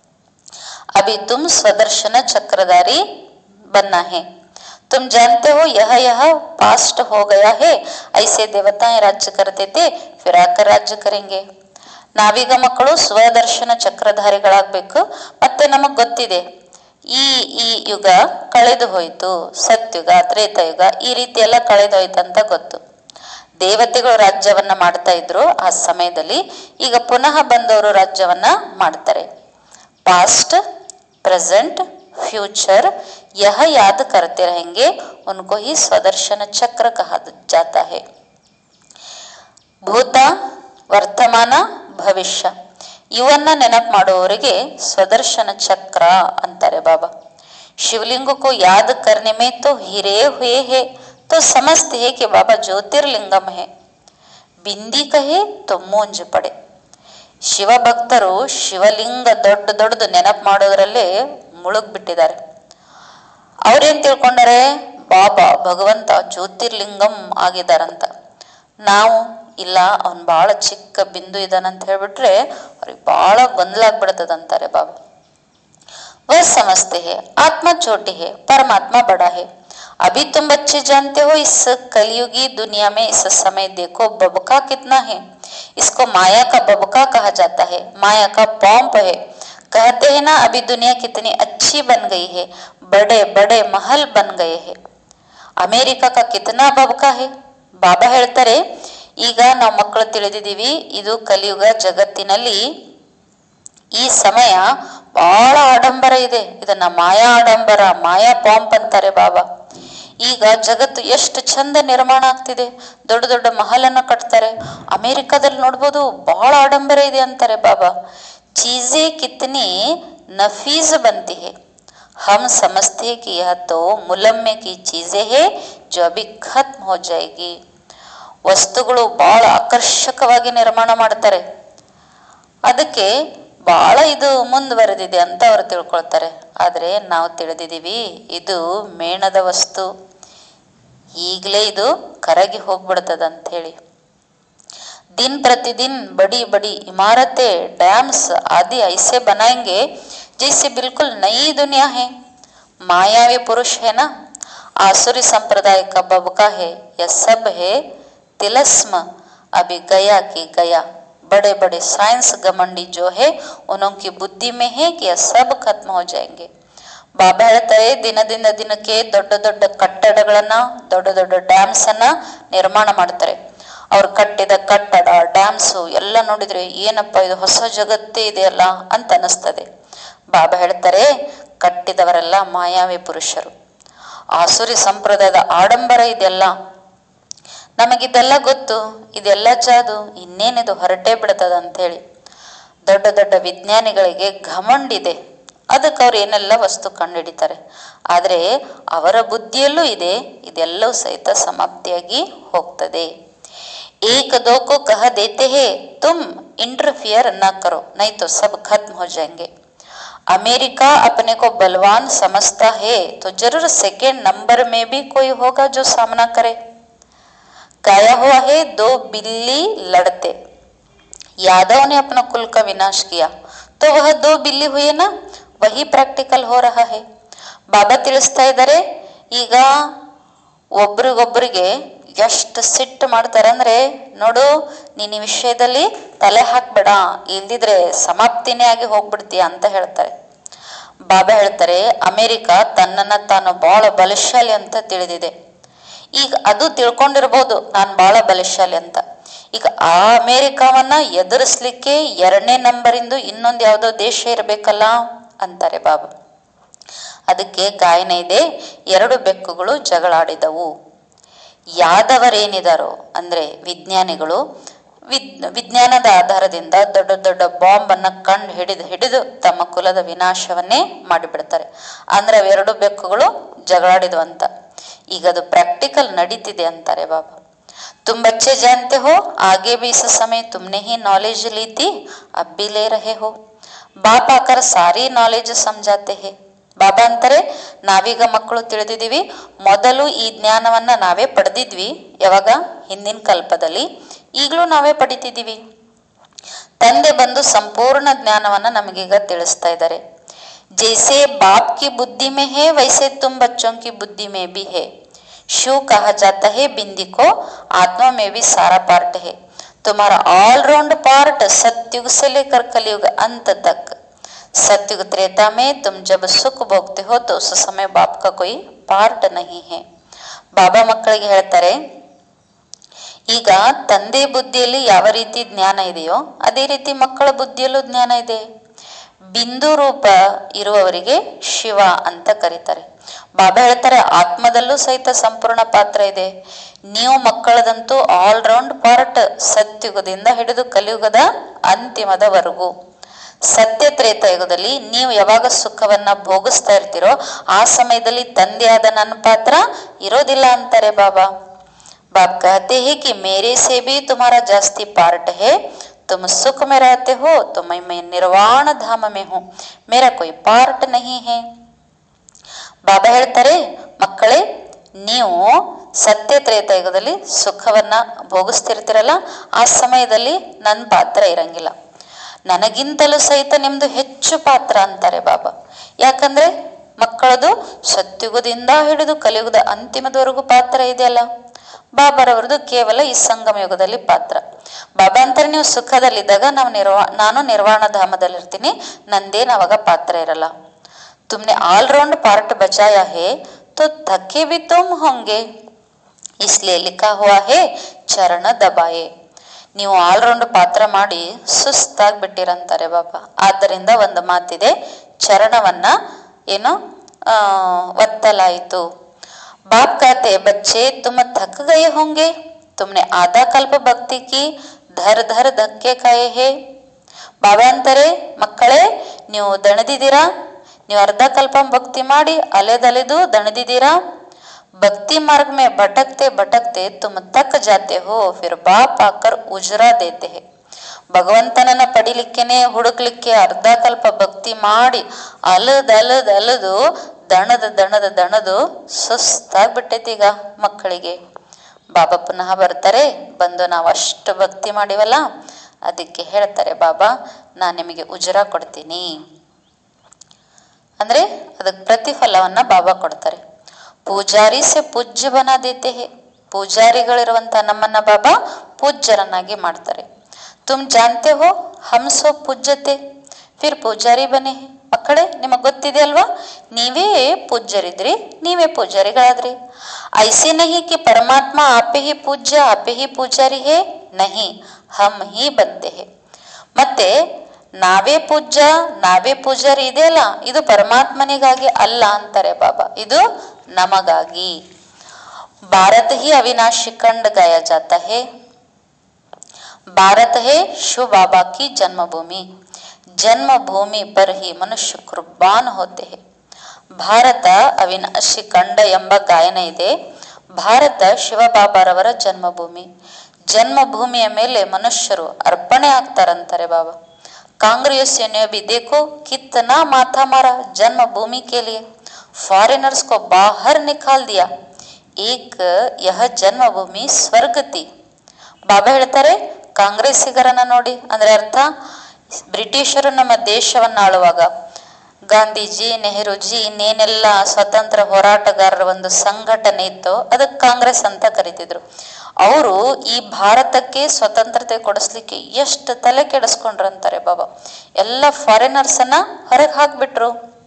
ಅಭಿ ತುಮ್ ಸ್ವದರ್ಶನ ಚಕ್ರಧಾರಿ बनना है तुम जानते हो यह यह पास्ट हो गया है ऐसे देवताएं राज्य करते थे फिर आकर राज्य करेंगे ನಾವೀಗ ಮಕ್ಕಳು ಸ್ವದರ್ಶನ ಚಕ್ರಧಾರಿಗಳಾಗ್ಬೇಕು ಮತ್ತೆ ನಮಗ್ ಗೊತ್ತಿದೆ ಈ ಈ ಯುಗ ಕಳೆದು ಹೋಯ್ತು ಸತ್ಯುಗ ತ್ರೇತಯುಗ ಈ ರೀತಿ ಎಲ್ಲ ಕಳೆದು ಹೋಯ್ತಂತ ಗೊತ್ತು ದೇವತೆಗಳು ರಾಜ್ಯವನ್ನ ಮಾಡ್ತಾ ಇದ್ರು ಆ ಸಮಯದಲ್ಲಿ ಈಗ ಪುನಃ ಬಂದವರು ರಾಜ್ಯವನ್ನ ಮಾಡ್ತಾರೆ ಪಾಸ್ಟ್ प्रेजेंट फ्यूचर यह याद करते रहेंगे उनको ही स्वदर्शन चक्र कहा जाता है ಭೂತ ವರ್ತಮಾನ ಭವಿಷ್ಯ ಇವನ್ನ ನೆನಪು ಮಾಡುವವರಿಗೆ ಸ್ವದರ್ಶನ ಚಕ್ರ ಅಂತಾರೆ ಬಾಬಾ ಶಿವಲಿಂಗ को याद करने में तो हिरे हुए है तो समझते है कि बाबा ज्योतिर्लिंगम है बिंदी कहे तो मूಂಜ ಪಡೆ ಶಿವ ಭಕ್ತರು ಶಿವಲಿಂಗ ದೊಡ್ಡ ದೊಡ್ಡದು ನೆನಪು ಮಾಡೋದ್ರಲ್ಲೇ ಮುಳುಗ್ಬಿಟ್ಟಿದ್ದಾರೆ ಅವ್ರೇನ್ ತಿಳ್ಕೊಂಡಾರೆ ಬಾಬಾ ಭಗವಂತ ಜ್ಯೋತಿರ್ಲಿಂಗಂ ಆಗಿದಾರಂತ ನಾವು ಇಲ್ಲ ಅವನ್ ಬಹಳ ಚಿಕ್ಕ ಬಿಂದು ಇದಾನಂತ ಹೇಳ್ಬಿಟ್ರೆ ಅವ್ರಿಗೆ ಬಹಳ ಗೊಂದಲ ಆಗ್ಬಿಡ್ತದಂತಾರೆ ಬಾಬಾ वह समझते हैं आत्मा छोटी है परमात्मा बड़ा है अभी तुम बच्चे जानते हो इस कलयुगी दुनिया में इस समय देखो बबका कितना है इसको माया का बबका कहा जाता है माया का पॉम्प है कहते हैं ना अभी दुनिया कितनी अच्छी बन गई है बड़े बड़े महल बन गए हैं ಅಮೇರಿಕಾ ಕ ಕಿತನಾ ಬಬಕ ಹೇ ಬಾಬಾ ಹೇಳ್ತಾರೆ ಈಗ ನಾವು ಮಕ್ಕಳು ತಿಳಿದಿದ್ದೀವಿ ಇದು ಕಲಿಯುಗ ಜಗತ್ತಿನಲ್ಲಿ ಈ ಸಮಯ ಬಹಳ ಆಡಂಬರ ಇದೆ ಇದನ್ನ ಮಾಯಾ ಆಡಂಬರ ಮಾಯಾ ಪಾಂಪ್ ಅಂತಾರೆ ಬಾಬಾ ಈಗ ಜಗತ್ತು ಎಷ್ಟು ಚಂದ ನಿರ್ಮಾಣ ಆಗ್ತಿದೆ ದೊಡ್ಡ ದೊಡ್ಡ ಮಹಲನ್ನ ಕಟ್ತಾರೆ ಅಮೆರಿಕದಲ್ಲಿ ನೋಡ್ಬೋದು ಬಹಳ ಆಡಂಬರ ಇದೆ ಅಂತಾರೆ ಬಾಬಾ ಚೀಜೆ ಕಿತ್ನಿ ನಫೀಸ್ ಬಂತಿ है हम समझते हैं कि यह तो मुलम्मे की चीजें हैं जो अभी खत्म हो जाएगी ವಸ್ತುಗಳು ಬಹಳ ಆಕರ್ಷಕವಾಗಿ ನಿರ್ಮಾಣ ಮಾಡ್ತಾರೆ ಅದಕ್ಕೆ ಬಹಳ ಇದು ಮುಂದುವರೆದಿದೆ ಅಂತ ಅವರು ತಿಳ್ಕೊಳ್ತಾರೆ ಆದರೆ ನಾವು ತಿಳಿದಿದ್ದೀವಿ ಇದು ಮೇಣದ ವಸ್ತು ಈಗಲೇ ಇದು ಕರಗಿ ಹೋಗ್ಬಿಡ್ತದ ಅಂತ ಹೇಳಿ दिन प्रतिदिन बड़ी बड़ी इमारतें डैम्स आदि ऐसे बनाएंगे जैसे बिल्कुल नई दुनिया है मायावी पुरुष है ना आसुरी संप्रदाय का बबका है यह सब है तिलस्म अभी गया कि गया बड़े बड़े साइंस गमंडी जो है उनकी बुद्धि में है कि यह सब खत्म हो जाएंगे ಬಾಬಾ ಹೇಳ್ತಾರೆ ದಿನದಿಂದ ದಿನಕ್ಕೆ ದೊಡ್ಡ ದೊಡ್ಡ ಕಟ್ಟಡಗಳನ್ನ ದೊಡ್ಡ ದೊಡ್ಡ ಡ್ಯಾಮ್ಸ್ ಅನ್ನ ನಿರ್ಮಾಣ ಮಾಡ್ತಾರೆ ಅವ್ರು ಕಟ್ಟಿದ ಕಟ್ಟಡ ಡ್ಯಾಮ್ಸು ಎಲ್ಲ ನೋಡಿದ್ರೆ ಏನಪ್ಪ ಇದು ಹೊಸ ಜಗತ್ತೇ ಇದೆಯಲ್ಲ ಅಂತ ಅನಿಸ್ತದೆ ಬಾಬಾ ಹೇಳ್ತಾರೆ ಕಟ್ಟಿದವರೆಲ್ಲ ಮಾಯಾವಿ ಪುರುಷರು ಆಸುರಿ ಸಂಪ್ರದಾಯದ ಆಡಂಬರ ಇದೆಲ್ಲ ನಮಗಿದೆಲ್ಲ ಗೊತ್ತು ಇದೆಲ್ಲ ಜಾದು ಇನ್ನೇನಿದು ಹೊರಟೇ ಬಿಡ್ತದ ಅಂತ ಹೇಳಿ ದೊಡ್ಡ ದೊಡ್ಡ ವಿಜ್ಞಾನಿಗಳಿಗೆ ಘಮಂಡಿದೆ ಅದಕ್ಕೆ ಅವ್ರು ಏನೆಲ್ಲ ವಸ್ತು ಕಂಡುಹಿಡಿತಾರೆ ಆದರೆ ಅವರ ಬುದ್ಧಿಯಲ್ಲೂ ಇದೆ ಇದೆಲ್ಲವೂ ಸಹಿತ ಸಮಾಪ್ತಿಯಾಗಿ ಹೋಗ್ತದೆ एक दो को कह देते हैं तुम इंटरफियर न करो नहीं तो सब खत्म हो जाएंगे अमेरिका अपने को बलवान समझता है तो जरूर सेकेंड नंबर में भी कोई होगा जो सामना करे गाया हुआ है दो बिल्ली लड़ते यादव ने अपना कुल का विनाश किया तो वह दो बिल्ली हुए ना वही प्रैक्टिकल हो रहा है ಬಾಬಾ ತಿಳಿಸ್ತಾ ಇದ್ದಾರೆ ಈಗ ಒಬ್ರಿಗೊಬ್ರಿಗೆ ಎಷ್ಟು ಸಿಟ್ಟು ಮಾಡ್ತಾರೆ ಅಂದ್ರೆ ನೋಡು ನೀನ್ ಈ ವಿಷಯದಲ್ಲಿ ತಲೆ ಹಾಕ್ಬೇಡ ಇಲ್ದಿದ್ರೆ ಸಮಾಪ್ತಿನೇ ಆಗಿ ಹೋಗ್ಬಿಡ್ತೀಯ ಅಂತ ಹೇಳ್ತಾರೆ ಬಾಬಾ ಹೇಳ್ತಾರೆ ಅಮೆರಿಕ ತನ್ನನ್ನ ತಾನು ಬಹಳ ಬಲಶಾಲಿ ಅಂತ ತಿಳಿದಿದೆ ಈಗ ಅದು ತಿಳ್ಕೊಂಡಿರ್ಬೋದು ನಾನು ಬಹಳ ಬಲಶಾಲಿ ಅಂತ ಈಗ ಆ ಅಮೆರಿಕವನ್ನ ಎದುರಿಸ್ಲಿಕ್ಕೆ ಎರಡನೇ ನಂಬರಿಂದು ಇನ್ನೊಂದು ಯಾವುದೋ ದೇಶ ಇರಬೇಕಲ್ಲ ಅಂತಾರೆ ಬಾಬಾ ಅದಕ್ಕೆ ಗಾಯನ ಇದೆ ಎರಡು ಬೆಕ್ಕುಗಳು ಜಗಳಾಡಿದವು ಯಾದವರೇನಿದಾರೋ ಅಂದ್ರೆ ವಿಜ್ಞಾನಿಗಳು ವಿದ್ ವಿಜ್ಞಾನದ ಆಧಾರದಿಂದ ದೊಡ್ಡ ದೊಡ್ಡ ಬಾಂಬ್ ಅನ್ನ ಕಂಡು ಹಿಡಿದು ಹಿಡಿದು ತಮ್ಮ ಕುಲದ ವಿನಾಶವನ್ನೇ ಮಾಡಿಬಿಡ್ತಾರೆ ಅಂದ್ರೆ ಅವೆರಡು ಬೆಕ್ಕುಗಳು ಜಗಳಾಡಿದ್ವು ಅಂತ ಈಗ ಅದು ಪ್ರಾಕ್ಟಿಕಲ್ ನಡೀತಿದೆ ಅಂತಾರೆ ಬಾಬಾ तुम बच्चे जानते हो आगे भी इस समय तुमने ही नॉलेज ली थी अब भी ले रहे हो बाप आकर सारी नॉलेज समझाते हैं ಬಾಬಾ ಅಂತಾರೆ ನಾವೀಗ ಮಕ್ಕಳು ತಿಳಿದಿದ್ದೀವಿ ಮೊದಲು ಈ ಜ್ಞಾನವನ್ನ ನಾವೇ ಪಡೆದಿದ್ವಿ ಯಾವಾಗ ಹಿಂದಿನ ಕಲ್ಪದಲ್ಲಿ ಈಗಲೂ ನಾವೇ ಪಡಿತಿದ್ದೀವಿ ತಂದೆ ಬಂದು ಸಂಪೂರ್ಣ ಜ್ಞಾನವನ್ನ ನಮಗೀಗ ತಿಳಿಸ್ತಾ ಇದ್ದಾರೆ ಜೈಸೆ ಬಾಪ್ ಕಿ ಬುದ್ಧಿ में है वैसे तुम बच्चों की बुद्धि में भी है शिव कहा जाता है बिंदी को आत्मा में भी सारा पार्ट है तुम्हारा ऑलराउंड पार्ट सतयुग से लेकर कलयुग अंत तक सतयुग त्रेता में तुम जब सुख भोगते हो तो उस समय बाप का कोई पार्ट नहीं है ಬಾಬಾ ಮಕ್ಕಳಿಗೆ ಹೇಳ್ತಾರೆ ಈಗ ತಂದೆ ಬುದ್ಧಿಯಲ್ಲಿ ಯಾವ ರೀತಿ ಜ್ಞಾನ ಇದೆಯೋ ಅದೇ ರೀತಿ ಮಕ್ಕಳ ಬುದ್ಧಿಯಲ್ಲೂ ಜ್ಞಾನ ಇದೆ ಬಿಂದು ರೂಪ ಇರುವವರಿಗೆ ಶಿವ ಅಂತ ಕರೀತಾರೆ ಬಾಬಾ ಹೇಳ್ತಾರೆ ಆತ್ಮದಲ್ಲೂ ಸಹಿತ ಸಂಪೂರ್ಣ ಪಾತ್ರ ಇದೆ ನೀವು ಮಕ್ಕಳದಂತೂ ಆಲ್ ರೌಂಡ್ ಪಾರ್ಟ್ ಸತ್ಯುಗದಿಂದ ಹಿಡಿದು ಕಲಿಯುಗದ ಅಂತಿಮದವರೆಗೂ ಸತ್ಯ ತ್ರೇತಾಯುಗದಲ್ಲಿ ನೀವು ಯಾವಾಗ ಸುಖವನ್ನ ಭೋಗಿಸ್ತಾ ಇರ್ತೀರೋ ಆ ಸಮಯದಲ್ಲಿ ತಂದೆಯಾದ ನನ್ನ ಪಾತ್ರ ಇರೋದಿಲ್ಲ ಅಂತಾರೆ ಬಾಬಾ बाप कहते हैं कि मेरे से भी तुम्हारा जास्ती पार्ट है तुम सुख में रहते हो तो मैं मैं निर्वाण धाम में हूँ मेरा कोई पार्ट नहीं है ಬಾಬಾ ಹೇಳ್ತಾರೆ ಮಕ್ಕಳೇ ನೀವು ಸತ್ಯ ತ್ರೇತಾಯುಗದಲ್ಲಿ ಸುಖವನ್ನ ಭೋಗಿಸ್ತಿರ್ತೀರಲ್ಲ ಆ ಸಮಯದಲ್ಲಿ ನನ್ನ ಪಾತ್ರ ಇರಂಗಿಲ್ಲ ನನಗಿಂತಲೂ ಸಹಿತ ನಿಮ್ದು ಹೆಚ್ಚು ಹೆಚ್ಚು ಪಾತ್ರ ಅಂತಾರೆ ಬಾಬಾ ಯಾಕಂದ್ರೆ ಮಕ್ಕಳದು ಸತ್ಯುಗದಿಂದ ಹಿಡಿದು ಕಲಿಯುಗದ ಅಂತಿಮದವರೆಗೂ ಪಾತ್ರ ಇದೆಯಲ್ಲ ಬಾಬಾರವ್ರದ್ದು ಕೇವಲ ಈ ಸಂಗಮ ಯುಗದಲ್ಲಿ ಪಾತ್ರ ಬಾಬಾ ಅಂತಾರೆ ನೀವು ಸುಖದಲ್ಲಿದ್ದಾಗ ನಾವು ನಿರ್ವಾ ನಾನು ನಿರ್ವಾಣ ಧಾಮದಲ್ಲಿರ್ತೀನಿ ನಂದೇನು ಅವಾಗ ಪಾತ್ರ ಇರಲ್ಲ तुमने ऑलराउंड पार्ट बचाया है तो थके भी तुम होंगे इसलिए लिखा हुआ है ಚರಣ ದಬಾಯೆ ನೀವು ಆಲ್ರೌಂಡ್ ಪಾತ್ರ ಮಾಡಿ ಸುಸ್ತಾಗಿ ಬಿಟ್ಟಿರಂತಾರೆ ಬಾಬಾ ಆದ್ದರಿಂದ ಒಂದು ಮಾತಿದೆ ಚರಣವನ್ನ ಏನು ಆ, ಒತ್ತಲಾಯಿತು बाप कहते बच्चे तुम थक गए होंगे तुमने आधा कल्प भक्ति की धर धर धक्के खाए है ಬಾಬಾ ಅಂತಾರೆ ಮಕ್ಕಳೇ ನೀವು ದಣದಿದ್ದೀರಾ ನೀವು ಅರ್ಧ ಕಲ್ಪ ಭಕ್ತಿ ಮಾಡಿ ಅಲೆದಲೆದು ದಣದಿದ್ದೀರಾ ಭಕ್ತಿ ಮಾರ್ಗ ಮೇ ಭಟಕತೆ ಭಟಕತೆ ತುಮ್ ತಕ್ ಜಾತೆ ಹೋ ಫಿರ್ ಬಾಪ್ ಆಕರ್ ಉಜ್ರಾ ದೇತೆ ಹೇ ಭಗವಂತನನ್ನ ಪಡಿಲಿಕ್ಕೆನೆ ಹುಡುಕ್ಲಿಕ್ಕೆ ಅರ್ಧ ಕಲ್ಪ ಭಕ್ತಿ ಮಾಡಿ ಅಲದ್ ಅಲದ್ ಅಲದು ದಣದ ದಣದ ದಣದು ಸುಸ್ತಾಗ್ಬಿಟ್ಟೈತಿ ಈಗ ಮಕ್ಕಳಿಗೆ ಬಾಬಾ ಪುನಃ ಬರ್ತಾರೆ ಬಂದು ನಾವು ಅಷ್ಟು ಭಕ್ತಿ ಮಾಡಿವಲ್ಲ ಅದಕ್ಕೆ ಹೇಳ್ತಾರೆ ಬಾಬಾ ನಾನು ನಿಮಗೆ ಉಜರ ಕೊಡ್ತೀನಿ ಅಂದ್ರೆ ಅದಕ್ಕೆ ಪ್ರತಿಫಲವನ್ನ ಬಾಬಾ ಕೊಡ್ತಾರೆ ಪೂಜಾರಿ ಸೆ ಪೂಜ್ಯ ಬನ ದೇತೆ ಹೇ ಪೂಜಾರಿಗಳಿರುವಂತ ನಮ್ಮನ್ನ ಬಾಬಾ ಪೂಜ್ಯರನ್ನಾಗಿ ಮಾಡ್ತಾರೆ ತುಮ್ ಜಾನ್ತೆ ಹೋ ಹಮ್ ಸೋ ಪೂಜ್ಯತೆ ಫಿರ್ ಪೂಜಾರಿ ಬನೆ ಹೇ ಮಕ್ಕಳೇ ನಿಮಗೆ ಗೊತ್ತಿದೆ ಅಲ್ವಾ ನೀವೇ ಪೂಜ್ಯರಿದ್ರಿ ನೀವೇ ಪೂಜಾರಿಗಳಾದ್ರಿ ಐಸೆ ನಹಿ ಕಿ ಪರಮಾತ್ಮ ಆಪೆ ಹಿ ಪೂಜ್ಯ ಆಪೆ ಹಿ ಪೂಜಾರಿ ಹೇ ನಹಿ ಹಮ್ ಹಿ ಬಂತೆ ಹೇ ಮತ್ತೆ ನಾವೇ ಪೂಜ್ಯ ನಾವೇ ಪೂಜಾರಿ ಇದೆಯಲ್ಲ ಇದು ಪರಮಾತ್ಮನಿಗಾಗಿ ಅಲ್ಲ ಅಂತಾರೆ ಬಾಬಾ ಇದು ನಮಗಾಗಿ ಭಾರತ ಹಿ ಅವಿನಾಶಿ ಕಂಡ ಗಾಯ ಜಾತ ಹೇ भारत है शिव बाबा की जन्मभूमि जन्मभूमि पर ही ಮನುಷ್ಯ ಕುರ್ಬಾನ್ ಹೋತೆ ಹೇ ಭಾರತ ಅವಿನಾಶಿ ಕಂಡ ಎಂಬ ಗಾಯನ ಇದೆ ಭಾರತ ಶಿವಬಾಬಾರವರ ಜನ್ಮಭೂಮಿ ಜನ್ಮಭೂಮಿಯ ಮೇಲೆ ಮನುಷ್ಯರು ಅರ್ಪಣೆ ಆಗ್ತಾರಂತಾರೆ ಬಾಬಾ कांग्रेस ने भी देखो कितना माथा मारा जन्मभूमि के लिए फॉरेनर्स को बाहर निकाल दिया एक यह जन्मभूमि स्वर्ग थी ಬಾಬಾ ಹೇಳ್ತಾರೆ ಕಾಂಗ್ರೆಸ್ಸಿಗರನ್ನ ನೋಡಿ ಅಂದ್ರೆ ಅರ್ಥ ಬ್ರಿಟಿಷರು ನಮ್ಮ ದೇಶವನ್ನ ಆಳುವಾಗ ಗಾಂಧೀಜಿ ನೆಹರೂಜಿ ಇನ್ನೇನೆಲ್ಲ ಸ್ವತಂತ್ರ ಹೋರಾಟಗಾರರ ಒಂದು ಸಂಘಟನೆ ಇತ್ತು ಅದಕ್ಕೆ ಕಾಂಗ್ರೆಸ್ ಅಂತ ಕರಿತಿದ್ರು ಅವರು ಈ ಭಾರತಕ್ಕೆ ಸ್ವತಂತ್ರತೆ ಕೊಡಿಸ್ಲಿಕ್ಕೆ ಎಷ್ಟು ತಲೆ ಕೆಡಿಸ್ಕೊಂಡ್ರು ಅಂತಾರೆ ಬಾಬಾ ಎಲ್ಲ ಫಾರಿನರ್ಸ್ ಅನ್ನ ಹೊರಗೆ ಹಾಕ್ಬಿಟ್ರು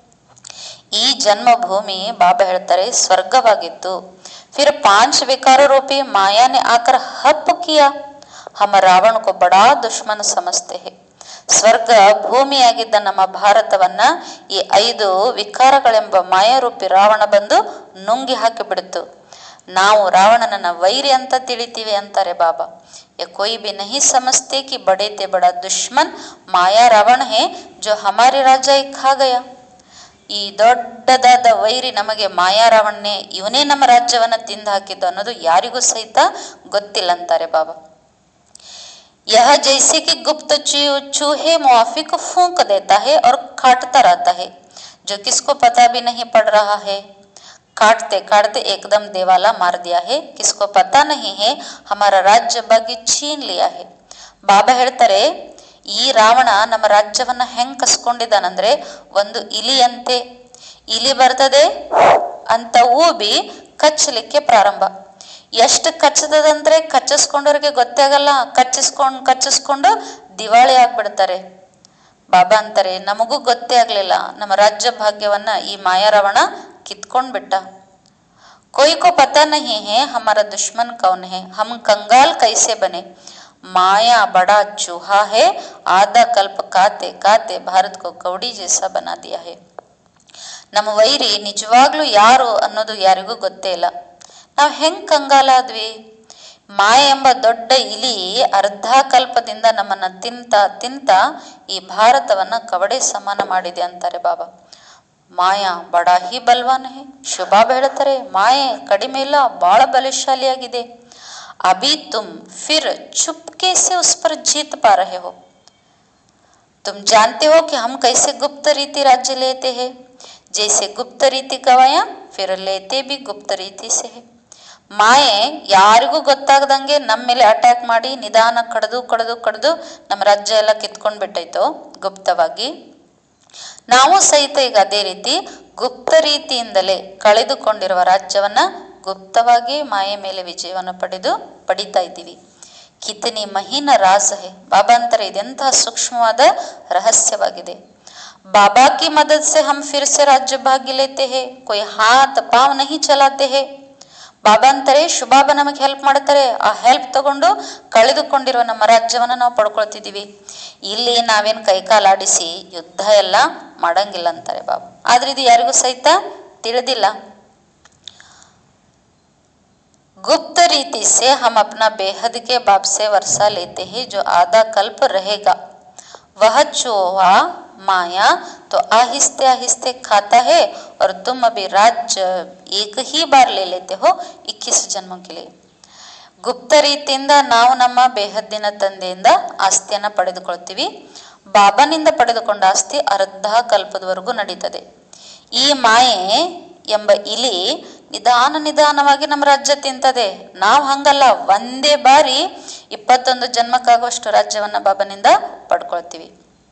ಈ ಜನ್ಮಭೂಮಿ ಬಾಬಾ ಹೇಳ್ತಾರೆ ಸ್ವರ್ಗವಾಗಿತ್ತು फिर पांच विकार रूपी माया ने आकर हप किया हम रावण को बड़ा दुश्मन समझते हैं ಸ್ವರ್ಗ ಭೂಮಿಯಾಗಿದ್ದ ನಮ್ಮ ಭಾರತವನ್ನ ಈ ಐದು ವಿಕಾರಗಳೆಂಬ ಮಾಯಾರೂಪಿ ರಾವಣ ಬಂದು ನುಂಗಿ ಹಾಕಿಬಿಡ್ತು ನಾವು ರಾವಣನನ್ನ ವೈರಿ ಅಂತ ತಿಳಿತೀವಿ ಅಂತಾರೆ ಬಾಬಾ ये कोई भी नहीं समझते कि बड़े ते बड़ा दुश्मन माया रावण है जो हमारे राजा ही खा गया ಈ ದೊಡ್ಡದಾದ ವೈರಿ ನಮಗೆ ಮಾಯಾರಾವಣನೆ ಇವನೇ ನಮ್ಮ ರಾಜ್ಯವನ್ನ ತಿಂದು ಹಾಕಿದ್ದು ಅನ್ನೋದು ಯಾರಿಗೂ ಸಹಿತ ಗೊತ್ತಿಲ್ಲ ಅಂತಾರೆ ಬಾಬಾ यह जैसे कि गुप्त चू- चूहे मुआफी को फूंक देता है और काटता रहता है जो किसको पता भी नहीं पड़ रहा है काटते काटते एकदम देवाला मार दिया है किसको पता नहीं है हमारा राज्य बागी छीन लिया है ಬಾಬಾ ಹೇಳ್ತಾರೆ ಈ ರಾವಣ ನಮ್ಮ ರಾಜ್ಯವನ್ನ ಹೆಂಗ್ ಕಸ್ಕೊಂಡಿದ್ದಾನಂದ್ರೆ ಒಂದು ಇಲಿಯಂತೆ ಇಲಿ ಬರ್ತದೆ ಅಂತ ಊಬಿ ಕಚ್ಚಲಿಕ್ಕೆ ಪ್ರಾರಂಭ ಎಷ್ಟು ಕಚ್ಚದಂದ್ರೆ ಕಚ್ಚಿಸ್ಕೊಂಡವ್ರಿಗೆ ಗೊತ್ತೇ ಆಗಲ್ಲ ಕಚ್ಚಿಸ್ಕೊಂಡ್ ಕಚ್ಚಿಸ್ಕೊಂಡು ದಿವಾಳಿ ಆಗ್ಬಿಡ್ತಾರೆ ಬಾಬಾ ಅಂತಾರೆ ನಮಗೂ ಗೊತ್ತೇ ಆಗ್ಲಿಲ್ಲ ನಮ್ಮ ರಾಜ್ಯ ಭಾಗ್ಯವನ್ನ ಈ ಮಾಯಾರಾವಣ ಕಿತ್ಕೊಂಡ್ ಬಿಟ್ಟ कोई को पता नहीं है हमारा दुश्मन कौन है हम कंगाल कैसे बने माया बड़ा चूहा है आधा कल्प काते काते भारत को कौड़ी जैसा बना दिया है ನಮ್ಮ ವೈರಿ ನಿಜವಾಗ್ಲೂ ಯಾರು ಅನ್ನೋದು ಯಾರಿಗೂ ಗೊತ್ತೇ ಇಲ್ಲ ನಾವು ಹೆಂಗ್ ಕಂಗಾಲ ಆದ್ವಿ ಮಾಯ ಎಂಬ ದೊಡ್ಡ ಇಲಿ ಅರ್ಧ ಕಲ್ಪದಿಂದ ನಮ್ಮನ್ನ ತಿಂತ ತಿಂತ ಈ ಭಾರತವನ್ನ ಕವಡೆ ಸಮಾನ ಮಾಡಿದೆ ಅಂತಾರೆ ಬಾಬಾ ಮಾಯಾ ಬಡಾ ಹಿ ಬಲ್ವಾನ್ ಹೇ ಶುಭಾಬ್ ಹೇಳ್ತಾರೆ ಮಾಯೆ ಕಡಿಮೆ ಇಲ್ಲ ಬಹಳ ಬಲಶಾಲಿಯಾಗಿದೆ ಅಭಿ ತುಮ್ ಫಿರ್ ಚುಪ್ಕೆ से उस पर जीत पा रहे हो तुम जानते हो कि हम कैसे गुप्त रीति राज्य लेते हैं जैसे गुप्त रीति गवाया फिर लेते भी गुप्त रीति से है ಮಾಯೆ ಯಾರಿಗೂ ಗೊತ್ತಾಗದಂಗೆ ನಮ್ಮ ಮೇಲೆ ಅಟ್ಯಾಕ್ ಮಾಡಿ ನಿಧಾನ ಕಡ್ದು ಕಡ್ದು ಕಡ್ದು ನಮ್ಮ ರಾಜ್ಯ ಎಲ್ಲ ಕಿತ್ಕೊಂಡ್ ಬಿಟ್ಟೈತೋ ಗುಪ್ತವಾಗಿ ನಾವು ಸಹಿತ ಈಗ ಅದೇ ರೀತಿ ಗುಪ್ತ ರೀತಿಯಿಂದಲೇ ಕಳೆದುಕೊಂಡಿರುವ ರಾಜ್ಯವನ್ನ ಗುಪ್ತವಾಗಿ ಮಾಯೆ ಮೇಲೆ ವಿಜಯವನ್ನು ಪಡೆದು ಪಡಿತಾ ಇದ್ದೀವಿ ಕಿತನಿ ಮಹೀನ ರಾಜ ಹೇ ಬಾಬಾ ಅಂತಾರೆ ಇದೆಂತಹ ಸೂಕ್ಷ್ಮವಾದ ರಹಸ್ಯವಾಗಿದೆ बाबा की मदद से हम फिर से राज्य भाग्य लेते हैं कोई हाथ पाव नहीं चलाते हैं ಬಾಬಾ ಅಂತಾರೆ ಶುಭಾಬ ನಮಗೆ ಹೆಲ್ಪ್ ಮಾಡ್ತಾರೆ ಆ ಹೆಲ್ಪ್ ತಗೊಂಡು ಕಳೆದುಕೊಂಡಿರುವ ನಮ್ಮ ರಾಜ್ಯವನ್ನ ನಾವು ಪಡ್ಕೊಳ್ತಿದೀವಿ ಇಲ್ಲಿ ನಾವೇನ್ ಕೈಕಾಲಾಡಿಸಿ ಯುದ್ಧ ಎಲ್ಲ ಮಾಡಂಗಿಲ್ಲ ಅಂತಾರೆ ಬಾಬಾ ಆದ್ರೆ ಇದು ಯಾರಿಗೂ ಸಹಿತ ತಿಳಿದಿಲ್ಲ गुप्त रीति से हम अपना बेहद के बाप से वर्षा लेते हैं जो आधा कल्प रहेगा वह चोहा माया तो आहिस्ते आहिस्ते खाता है और तुम अभी राज्य एक ही बार ले लेते हो इक्कीस जन्मों के लिए ಗುಪ್ತ ರೀತಿಯಿಂದ ನಾವು ನಮ್ಮ ಬೇಹದ್ದಿನ ತಂದೆಯಿಂದ ಆಸ್ತಿಯನ್ನ ಪಡೆದುಕೊಳ್ತೀವಿ ಬಾಬನಿಂದ ಪಡೆದುಕೊಂಡ ಆಸ್ತಿ ಅರ್ಧ ಕಲ್ಪದವರೆಗೂ ನಡೀತದೆ ಈ ಮಾಯೆ ಎಂಬ ಇಲಿ ನಿಧಾನ ನಿಧಾನವಾಗಿ ನಮ್ಮ ರಾಜ್ಯ ತಿಂತದೆ ನಾವು ಹಂಗಲ್ಲ ಒಂದೇ ಬಾರಿ ಇಪ್ಪತ್ತೊಂದು ಜನ್ಮಕ್ಕಾಗುವಷ್ಟು ರಾಜ್ಯವನ್ನ ಬಾಬನಿಂದ ಪಡ್ಕೊಳ್ತೀವಿ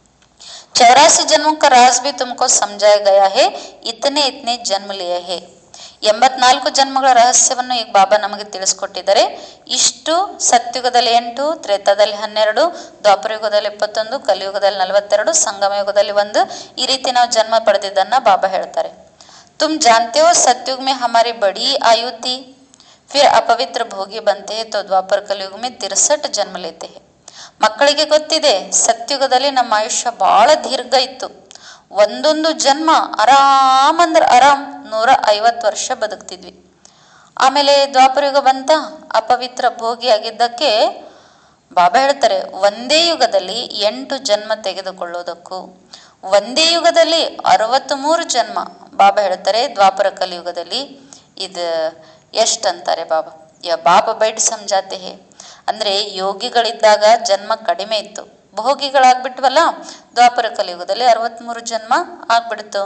चौरासी जन्मों का राज भी तुमको समझाया गया है इतने इतने जन्म लिए है ಎಂಬತ್ನಾಲ್ಕು ಜನ್ಮಗಳ ರಹಸ್ಯವನ್ನು ಈಗ ಬಾಬಾ ನಮಗೆ ತಿಳಿಸ್ಕೊಟ್ಟಿದ್ದಾರೆ ಇಷ್ಟು ಸತ್ಯುಗದಲ್ಲಿ ಎಂಟು ತ್ರೇತಾದಲ್ಲಿ ಹನ್ನೆರಡು ದ್ವಾಪರಯುಗದಲ್ಲಿ ಇಪ್ಪತ್ತೊಂದು ಕಲಿಯುಗದಲ್ಲಿ ನಲವತ್ತೆರಡು ಸಂಗಮ ಯುಗದಲ್ಲಿ ಒಂದು ಈ ರೀತಿ ನಾವು ಜನ್ಮ ಪಡೆದಿದ್ದನ್ನ ಬಾಬಾ ಹೇಳ್ತಾರೆ तुम जानते हो सतयुग में हमारी बड़ी आयु थी फिर अपवित्र भोगी बनते हैं तो द्वापर कलयुग में तिरसठ जन्म लेते हैं ಮಕ್ಕಳಿಗೆ ಗೊತ್ತಿದೆ ಸತ್ಯುಗದಲ್ಲಿ ನಮ್ಮ ಆಯುಷ್ಯ ಬಹಳ ದೀರ್ಘ ಇತ್ತು ಒಂದೊಂದು ಜನ್ಮ ಆರಾಮ್ ಅಂದ್ರೆ ಆರಾಮ್ ನೂರ ಐವತ್ತು ವರ್ಷ ಬದುಕ್ತಿದ್ವಿ ಆಮೇಲೆ ದ್ವಾಪರಯುಗ ಬಂತ ಅಪವಿತ್ರ ಭೋಗಿ ಆಗಿದ್ದಕ್ಕೆ ಬಾಬಾ ಹೇಳ್ತಾರೆ ಒಂದೇ ಯುಗದಲ್ಲಿ ಎಂಟು ಜನ್ಮ ತೆಗೆದುಕೊಳ್ಳೋದಕ್ಕೂ ಒಂದೇ ಯುಗದಲ್ಲಿ ಅರವತ್ತ್ ಮೂರು ಜನ್ಮ ಬಾಬಾ ಹೇಳ್ತಾರೆ ದ್ವಾಪರ ಕಲಿಯುಗದಲ್ಲಿ ಇದು ಎಷ್ಟಂತಾರೆ ಬಾಬಾ ಯ ಬಾಬಾ ಬೈಟ್ ಸಮಜಾತೆ ಹೇ ಅಂದ್ರೆ ಯೋಗಿಗಳಿದ್ದಾಗ ಜನ್ಮ ಕಡಿಮೆ ಇತ್ತು ಭೋಗಿಗಳಾಗ್ಬಿಟ್ವಲ್ಲ ದ್ವಾಪರ ಕಲಿಯುಗದಲ್ಲಿ ಅರವತ್ಮೂರು ಜನ್ಮ ಆಗ್ಬಿಡ್ತು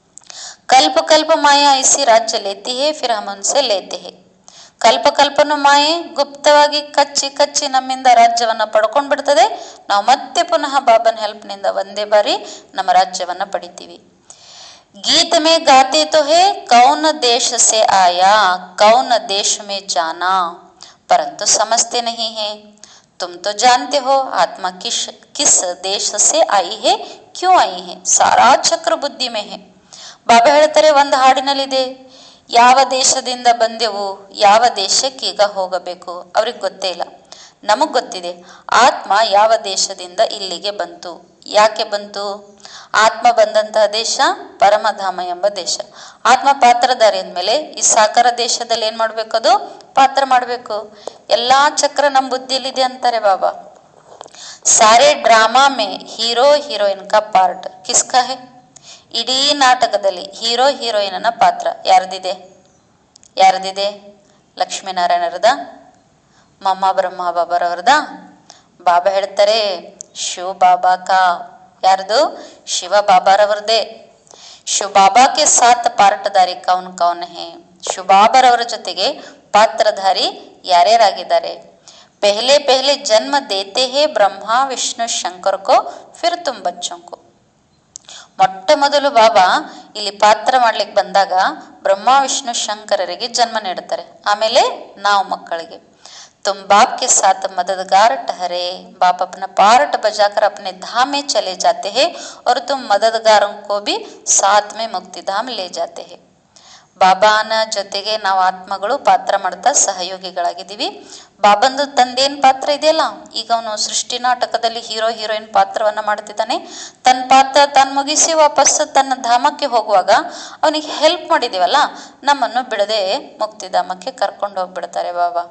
ಕಲ್ಪ ಕಲ್ಪ ಮಾಯಾ ಐಸಿ ರಾಜ್ಯ ಲೇತಿ ಹೇ ಫಿರ್ ಹಮ್ ಉನ್ಸೆ ಲೇತೆ ಹೇ ಕಲ್ಪ ಕಲ್ಪನು ಮಾಯೆ ಗುಪ್ತವಾಗಿ ಕಚ್ಚಿ ಕಚ್ಚಿ ನಮ್ಮಿಂದ ರಾಜ್ಯವನ್ನ ಪಡ್ಕೊಂಡ್ ಬಿಡ್ತದೆ ನಾವು ಮತ್ತೆ ಪುನಃ ಬಾಬನ್ ಹೆಲ್ಪ್ನಿಂದ ಒಂದೇ ಬಾರಿ ನಮ್ಮ ರಾಜ್ಯವನ್ನ ಪಡಿತೀವಿ गीत में गाते तो है कौन देश से आया कौन देश में जाना परंतु समझते नहीं है तुम तो जानते हो आत्मा किस किस देश से आई है क्यों आई है सारा ಚಕ್ರ ಬುದ್ಧಿ में है ಬಾಬಾ ಹೇಳ್ತಾರೆ ಒಂದು ಹಾಡಿನಲ್ಲಿದೆ ಯಾವ ದೇಶದಿಂದ ಬಂದೆವು ಯಾವ ದೇಶಕ್ಕೆ ಈಗ ಹೋಗಬೇಕು ಅವ್ರಿಗೆ ಗೊತ್ತೇ ಇಲ್ಲ ನಮಗ್ ಗೊತ್ತಿದೆ ಆತ್ಮ ಯಾವ ದೇಶದಿಂದ ಇಲ್ಲಿಗೆ ಬಂತು ಯಾಕೆ ಬಂತು ಆತ್ಮ ಬಂದಂತಹ ದೇಶ ಪರಮಧಾಮ ಎಂಬ ದೇಶ ಆತ್ಮ ಪಾತ್ರಧಾರಿ ಅಂದ್ಮೇಲೆ ಈ ಸಾಕಾರ ದೇಶದಲ್ಲಿ ಏನ್ ಮಾಡ್ಬೇಕು ಅದು ಪಾತ್ರ ಮಾಡ್ಬೇಕು ಎಲ್ಲಾ ಚಕ್ರ ನಮ್ ಬುದ್ಧಿಯಲ್ಲಿದೆ ಅಂತಾರೆ ಬಾಬಾ ಸಾರೆ ಡ್ರಾಮಾ ಮೇ ಹೀರೋ ಹೀರೋಯಿನ್ ಕಾ ಪಾರ್ಟ್ ಕಿಸ್ಕಾ ಹೇ ಇಡೀ ನಾಟಕದಲ್ಲಿ ಹೀರೋ ಹೀರೋಯಿನ್ನ ಪಾತ್ರ ಯಾರ್ದಿದೆ ಯಾರ್ದಿದೆ ಲಕ್ಷ್ಮೀನಾರಾಯಣರದ ಮಮ್ಮ ಬ್ರಹ್ಮ ಬಾಬಾರವ್ರದ ಬಾಬಾ ಹೇಳ್ತಾರೆ ಶಿವ ಬಾಬಾ ಕಾ ಯಾರ್ದು ಶಿವ ಬಾಬಾರವ್ರದೇ ಶಿವ ಬಾಬಾಕ್ಕೆ ಸಾತ್ ಪಾರ್ಟಧಾರಿ ಕೌನ್ ಕೌನ್ ಹೇ ಶಿವ ಬಾಬಾರವರ ಜೊತೆಗೆ ಪಾತ್ರಧಾರಿ ಯಾರ್ಯಾರಾಗಿದ್ದಾರೆ ಪೆಹಲೆ ಪೆಹಲೆ ಜನ್ಮ ದೇತೆ ಹೇ ಬ್ರಹ್ಮ ವಿಷ್ಣು ಶಂಕರ್ ಕೋ ಫಿರ್ ತುಮ್ ಬಚ್ಚೋं को ಮೊಟ್ಟ ಮೊದಲು ಬಾಬಾ ಇಲ್ಲಿ ಪಾತ್ರ ಮಾಡ್ಲಿಕ್ಕೆ ಬಂದಾಗ ಬ್ರಹ್ಮ ವಿಷ್ಣು ಶಂಕರರಿಗೆ ಜನ್ಮ ನೀಡುತ್ತಾರೆ ಆಮೇಲೆ ನಾವು ಮಕ್ಕಳಿಗೆ तुम बाप के साथ मददगार ठहरे बाप अपना पार्ट बजाकर अपने धाम में चले जाते हैं और तुम मददगारों को भी साथ में मुक्ति धाम ले जाते हैं ಬಾಬಾನ ಜೊತೆಗೆ ನಾವು ಆತ್ಮಗಳು ಪಾತ್ರ ಮಾಡ್ತಾ ಸಹಯೋಗಿಗಳಾಗಿದ್ದೀವಿ ಬಾಬಂದು ತಂದೇನ್ ಪಾತ್ರ ಇದೆಯಲ್ಲ ಈಗ ಅವನು ಸೃಷ್ಟಿ ನಾಟಕದಲ್ಲಿ ಹೀರೋ ಹೀರೋಯಿನ್ ಪಾತ್ರವನ್ನ ಮಾಡ್ತಿದ್ದಾನೆ ತನ್ನ ಪಾತ್ರ ತಾನು ಮುಗಿಸಿ ವಾಪಸ್ ತನ್ನ ಧಾಮಕ್ಕೆ ಹೋಗುವಾಗ ಅವನಿಗೆ ಹೆಲ್ಪ್ ಮಾಡಿದೀವಲ್ಲ ನಮ್ಮನ್ನು ಬಿಡದೆ ಮುಕ್ತಿಧಾಮಕ್ಕೆ ಕರ್ಕೊಂಡು ಹೋಗ್ಬಿಡ್ತಾರೆ ಬಾಬಾ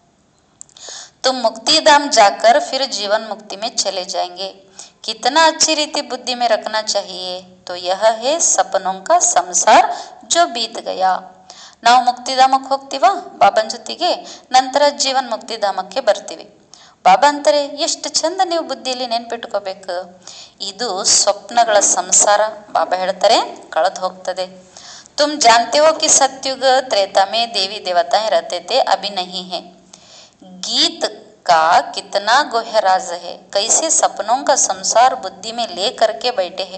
तुम मुक्ति धाम जाकर फिर जीवन मुक्ति में चले जाएंगे कितना अच्छी रीति बुद्धि में रखना चाहिए तो यह है सपनों का संसार जो बीत गया ನಾವು ಮುಕ್ತಿಧಾಮಕ್ಕೆ ಹೋಗ್ತೀವ ಬಾಬನ್ ಜೊತೆಗೆ ನಂತರ ಜೀವನ್ ಮುಕ್ತಿಧಾಮಕ್ಕೆ ಬರ್ತೀವಿ ಬಾಬಾ ಅಂತಾರೆ ಎಷ್ಟು ಚಂದ ನೀವು ಬುದ್ಧಿಯಲ್ಲಿ ನೆನ್ಪಿಟ್ಕೋಬೇಕು ಇದು ಸ್ವಪ್ನಗಳ ಸಂಸಾರ ಬಾಬಾ ಹೇಳ್ತಾರೆ ಕಳೆದು ಹೋಗ್ತದೆ तुम जानते हो कि सत्युग त्रेता में देवी देवताएं रहते थे अभी नहीं है गीत का कितना गोह्य राज है कैसे सपनों का संसार बुद्धि में ले करके बैठे हैं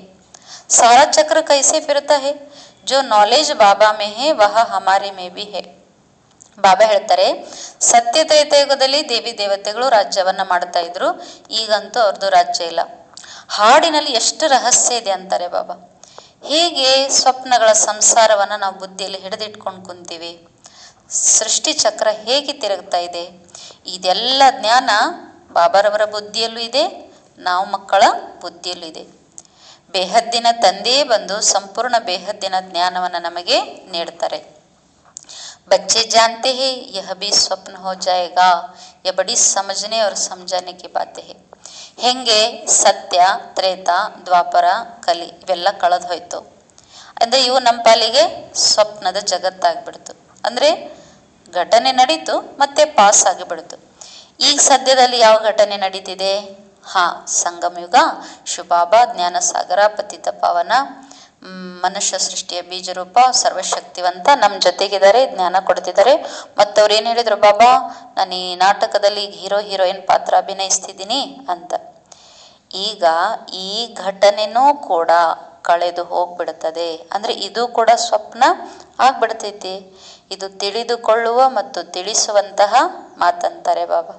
सारा चक्र कैसे फिरता है जो नॉलेज बाबा में है वह हमारे में भी है ಬಾಬಾ ಹೇಳ್ತಾರೆ ಸತ್ಯ ತ್ರೈತಯುಗದಲ್ಲಿ ದೇವಿ ದೇವತೆಗಳು ರಾಜ್ಯವನ್ನ ಮಾಡ್ತಾ ಇದ್ರು ಈಗಂತೂ ಅವ್ರದ್ದು ರಾಜ್ಯ ಇಲ್ಲ ಹಾಡಿನಲ್ಲಿ ಎಷ್ಟು ರಹಸ್ಯ ಇದೆ ಅಂತಾರೆ ಬಾಬಾ ಹೇಗೆ ಸ್ವಪ್ನಗಳ ಸಂಸಾರವನ್ನ ನಾವು ಬುದ್ಧಿಯಲ್ಲಿ ಹಿಡಿದಿಟ್ಕೊಂಡು ಕುಂತೀವಿ ಸೃಷ್ಟಿ ಚಕ್ರ ಹೇಗೆ ತಿರುಗ್ತಾ ಇದೆ ಇದೆಲ್ಲ ಜ್ಞಾನ ಬಾಬಾರವರ ಬುದ್ಧಿಯಲ್ಲೂ ಇದೆ ನಾವು ಮಕ್ಕಳ ಬುದ್ಧಿಯಲ್ಲೂ ಇದೆ ಬೇಹದ್ದಿನ ತಂದೆಯೇ ಬಂದು ಸಂಪೂರ್ಣ ಬೇಹದ್ದಿನ ಜ್ಞಾನವನ್ನು ನಮಗೆ ನೀಡ್ತಾರೆ बच्चे जानते हैं यह भी स्वप्न हो जाएगा यह बड़ी समझने और समझाने की बातें है ಹೆಂಗೆ ಸತ್ಯ ತ್ರೇತ ದ್ವಾಪರ ಕಲಿ ಇವೆಲ್ಲ ಕಳೆದು ಹೋಯ್ತು ಅಂದರೆ ಇವು ನಮ್ಮ ಪಾಲಿಗೆ ಸ್ವಪ್ನದ ಜಗತ್ತಾಗ್ಬಿಡ್ತು ಅಂದರೆ ಘಟನೆ ನಡೀತು ಮತ್ತೆ ಪಾಸ್ ಆಗಿಬಿಡ್ತು ಈಗ ಸದ್ಯದಲ್ಲಿ ಯಾವ ಘಟನೆ ನಡೀತಿದೆ ಹಾ ಸಂಗಮಯುಗ ಶುಭಾಬಾ ಜ್ಞಾನಸಾಗರ ಪತಿತ ಪಾವನ ಮ್, ಮನುಷ್ಯ ಸೃಷ್ಟಿಯ ಬೀಜರೂಪ ಸರ್ವಶಕ್ತಿವಂತ ನಮ್ಮ ಜೊತೆಗಿದ್ದಾರೆ ಜ್ಞಾನ ಕೊಡ್ತಿದ್ದಾರೆ ಮತ್ತವ್ರು ಏನು ಹೇಳಿದ್ರು ಬಾಬಾ ನಾನು ಈ ನಾಟಕದಲ್ಲಿ ಹೀರೋ ಹೀರೋಯಿನ್ ಪಾತ್ರ ಅಭಿನಯಿಸ್ತಿದ್ದೀನಿ ಅಂತ ಈಗ ಈ ಘಟನೆನೂ ಕೂಡ ಕಳೆದು ಹೋಗ್ಬಿಡುತ್ತದೆ ಅಂದ್ರೆ ಇದು ಕೂಡ ಸ್ವಪ್ನ ಆಗ್ಬಿಡ್ತೈತಿ ಇದು ತಿಳಿದುಕೊಳ್ಳುವ ಮತ್ತು ತಿಳಿಸುವಂತಹ ಮಾತಂತಾರೆ ಬಾಬಾ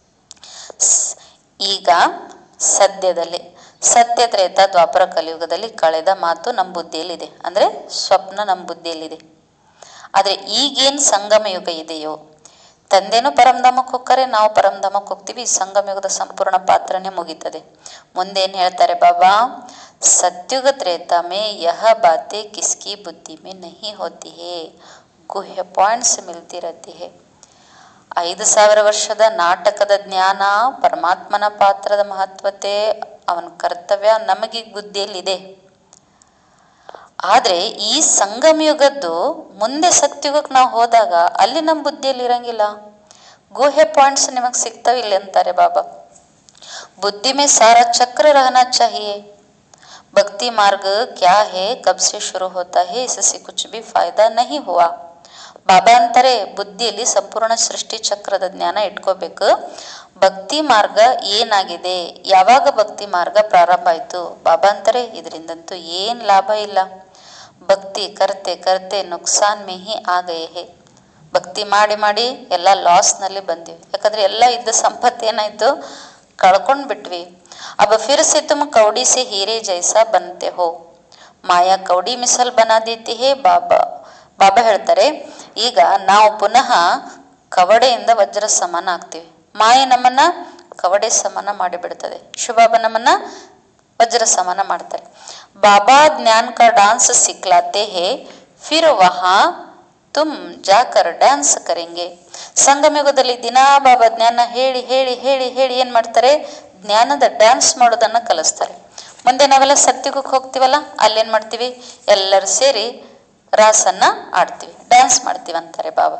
ಸ್- ಈಗ ಸದ್ಯದಲ್ಲಿ ಸತ್ಯ ತ್ರೇತ ದ್ವಾಪರ ಕಲಿಯುಗದಲ್ಲಿ ಕಳೆದ ಮಾತು ನಮ್ಮ ಬುದ್ಧಿಯಲ್ಲಿದೆ ಅಂದ್ರೆ ಸ್ವಪ್ನ ನಮ್ಮ ಬುದ್ಧಿಯಲ್ಲಿದೆ ಆದರೆ ಈಗೇನು ಸಂಗಮ ಯುಗ ಇದೆಯೋ ತಂದೆನೂ ಪರಮಧಾಮಕ್ಕೆ ಹೋಗ್ತಾರೆ ನಾವು ಪರಮಧಾಮಕ್ಕೆ ಹೋಗ್ತೀವಿ ಈ ಸಂಗಮ ಯುಗದ ಸಂಪೂರ್ಣ ಪಾತ್ರನೇ ಮುಗೀತದೆ ಮುಂದೆ ಏನು ಹೇಳ್ತಾರೆ ಬಾಬಾ ಸತ್ಯುಗ ತ್ರೇತ ಮೇ ಯಹ ಬಾತೆ ಕಿಸ್ಕಿ ಬುದ್ಧಿ ಮೇ ನಹಿ ಹೋತಿ ಹೇ ಗುಹ್ಯ ಪಾಯಿಂಟ್ಸ್ ಮಿಲ್ತಿ ರಹತಿ ಹೇ ಐದು ಸಾವಿರ ವರ್ಷದ ನಾಟಕದ ಜ್ಞಾನ ಪರಮಾತ್ಮನ ಪಾತ್ರದ ಮಹತ್ವತೆ ಅವನ ಕರ್ತವ್ಯ ನಮಗೆ ಬುದ್ಧಿಯಲ್ಲಿದೆ ಆದ್ರೆ ಈ ಸಂಗಮಯುಗದ್ದು ಮುಂದೆ ಸತ್ಯುಗಕ್ಕೆ ನಾವು ಹೋದಾಗ ಅಲ್ಲಿ ನಮ್ಮ ಬುದ್ಧಿಯಲ್ಲಿ ಇರಂಗಿಲ್ಲ ಗುಹ್ಯ ಪಾಯಿಂಟ್ಸ್ ನಿಮಗೆ ಸಿಗ್ತಾವ ಇಲ್ಲಿ ಅಂತಾರೆ ಬಾಬಾ बुद्धि में सारा चक्र रहना चाहिए भक्ति मार्ग क्या है कब से शुरू होता है इससे कुछ भी फायदा नहीं हुआ ಬಾಬಾ ಅಂತಾರೆ ಬುದ್ಧಿಯಲ್ಲಿ ಸಂಪೂರ್ಣ ಸೃಷ್ಟಿ ಚಕ್ರದ ಜ್ಞಾನ ಇಟ್ಕೋಬೇಕು ಭಕ್ತಿ ಮಾರ್ಗ ಏನಾಗಿದೆ ಯಾವಾಗ ಭಕ್ತಿ ಮಾರ್ಗ ಪ್ರಾರಂಭ ಆಯ್ತು ಬಾಬಾ ಅಂತಾರೆ ಇದರಿಂದಂತೂ ಏನ್ ಲಾಭ ಇಲ್ಲ ಭಕ್ತಿ ಕರ್ತೆ ಕರ್ತೆ ನುಕ್ಸಾನ್ ಮೇ ಹಿ ಆ ಗಯೇ ಹೇ ಭಕ್ತಿ ಮಾಡಿ ಮಾಡಿ ಎಲ್ಲ ಲಾಸ್ನಲ್ಲಿ ಬಂದಿವಿ ಯಾಕಂದ್ರೆ ಎಲ್ಲ ಇದ್ದ ಸಂಪತ್ತು ಏನಾಯ್ತು ಕಳ್ಕೊಂಡ್ ಬಿಟ್ವಿ ಅಬ ಫಿರ್ ಸೆ ತುಮ್ ಕೌಡಿ ಸೆ ಹೀರೆ ಜೈಸಾ ಬನ್ತೆ ಹೋ ಮಾಯಾ ಕೌಡಿ ಮಿಸಲ್ ಬನಾ ದೇತಿ ಹೇ ಬಾಬಾ ಬಾಬಾ ಹೇಳ್ತಾರೆ ಈಗ ನಾವು ಪುನಃ ಕವಡೆಯಿಂದ ವಜ್ರ ಸಮಾನ ಆಗ್ತೀವಿ ಮಾಯೆ ನಮ್ಮನ್ನ ಕವಡೆ ಸಮಾನ ಮಾಡಿಬಿಡ್ತದೆ ಶುಭಾಬ ನಮ್ಮನ್ನ ವಜ್ರ ಸಮಾನ ಮಾಡ್ತಾರೆ ಬಾಬಾ ಜ್ಞಾನ್ ಕಾ ಡಾನ್ಸ್ ಸಿಕ್ಲಾತೆ ಹೇ ಫಿರ್ ವಹಾ ತುಮ್ ಜಾಕರ್ ಡ್ಯಾನ್ಸ್ ಕರೆಂಗೆ ಸಂಗಮಯುಗದಲ್ಲಿ ದಿನಾ ಬಾಬಾ ಜ್ಞಾನ ಹೇಳಿ ಹೇಳಿ ಹೇಳಿ ಹೇಳಿ ಏನ್ ಮಾಡ್ತಾರೆ ಜ್ಞಾನದ ಡ್ಯಾನ್ಸ್ ಮಾಡೋದನ್ನ ಕಲಿಸ್ತಾರೆ ಮುಂದೆ ನಾವೆಲ್ಲ ಸತ್ಯುಗಕ್ಕೆ ಹೋಗ್ತೀವಲ್ಲ ಅಲ್ಲೇನ್ ಮಾಡ್ತೀವಿ ಎಲ್ಲರೂ ಸೇರಿ ರಾಸನ್ನ ಆಡ್ತೀವಿ ಡ್ಯಾನ್ಸ್ ಮಾಡ್ತೀವಿ ಅಂತಾರೆ ಬಾಬಾ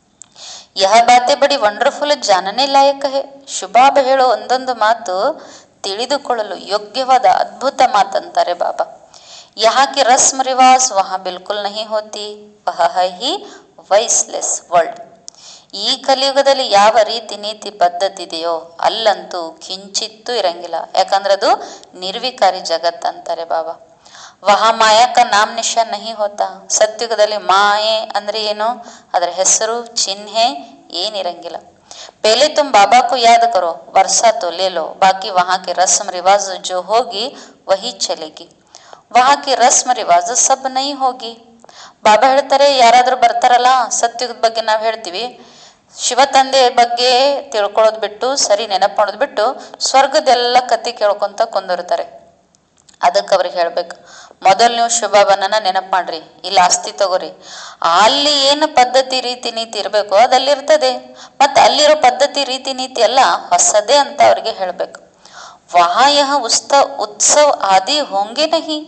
ಯಹ ಬಾತೆ ಬಡಿ ವಂಡರ್ಫುಲ್ ಜಾನನೆ ಲಾಯಕ ಹೇ ಶುಭಾಬ ಹೇಳೋ ಒಂದೊಂದು ಮಾತು ತಿಳಿದುಕೊಳ್ಳಲು ಯೋಗ್ಯವಾದ ಅದ್ಭುತ ಮಾತಂತಾರೆ ಬಾಬಾ यहाँ की रस्म रिवाज वहाँ बिल्कुल नहीं होती वह है ही ವೈಸ್ಲೆಸ್ ವರ್ಲ್ಡ್ ಈ ಕಲಿಯುಗದಲ್ಲಿ ಯಾವ ರೀತಿ ನೀತಿ ಪದ್ಧತಿ ಇದೆಯೋ ಅಲ್ಲಂತೂ ಕಿಂಚಿತ್ತೂ ಇರಂಗಿಲ್ಲ ಯಾಕಂದ್ರೆ ಅದು ನಿರ್ವಿಕಾರಿ ಜಗತ್ ಅಂತಾರೆ ಬಾಬಾ ವಹ ಮಾಯಕ ನಾಮ್ ನಿಶಾ ನಹಿ ಹೋತಾ ಸತ್ಯುಗದಲ್ಲಿ ಮಾಯೆ ಅಂದ್ರೆ ಏನು ಅದರ ಹೆಸರು ಚಿಹ್ನೆ ಏನಿರಂಗಿಲ್ಲ पहले तुम बाबा को याद करो वर्षा तो ले लो बाकी वहाँ के रस्म रिवाज जो होगी वही चलेगी वहाँ की रस्म रिವಾಜ್ ಸಬ್ ನೈ ಹೋಗಿ ಬಾಬಾ ಹೇಳ್ತಾರೆ ಯಾರಾದ್ರೂ ಬರ್ತಾರಲ್ಲ ಸತ್ಯದ ಬಗ್ಗೆ ನಾವು ಹೇಳ್ತೀವಿ ಶಿವ ತಂದೆ ಬಗ್ಗೆ ತಿಳ್ಕೊಳ್ಳೋದು ಬಿಟ್ಟು ಸರಿ ನೆನಪು ಮಾಡೋದು ಬಿಟ್ಟು ಸ್ವರ್ಗದೆಲ್ಲ ಕತಿ ಕೇಳ್ಕೊಂತ ಕುಂದಿರ್ತಾರೆ ಅದಕ್ಕೆ ಅವ್ರಿಗೆ ಹೇಳ್ಬೇಕು ಮೊದಲು ನೀವು ಶುಭಾಬನನ ನೆನಪು ಮಾಡ್ರಿ ಇಲ್ಲಿ ಆಸ್ತಿ ತಗೋರಿ ಅಲ್ಲಿ ಏನು ಪದ್ಧತಿ ರೀತಿ ನೀತಿ ಇರಬೇಕು ಅದು ಅಲ್ಲಿರ್ತದೆ ಮತ್ತು ಅಲ್ಲಿರೋ ಪದ್ಧತಿ ರೀತಿ ನೀತಿ ಎಲ್ಲ ಹೊಸದೇ ಅಂತ ಅವ್ರಿಗೆ ಹೇಳ್ಬೇಕು वहाँ यह ಉಸ್ತ उत्सव आदि होंगे नहीं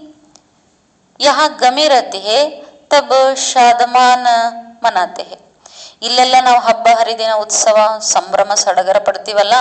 यहाँ गमी रहती है तब ಶಾದಮಾನ ಮನಾತೆ ಹೇ ಇಲ್ಲೆಲ್ಲ ನಾವು ಹಬ್ಬ ಹರಿದಿನ ಉತ್ಸವ ಸಂಭ್ರಮ ಸಡಗರ ಪಡ್ತೀವಲ್ಲ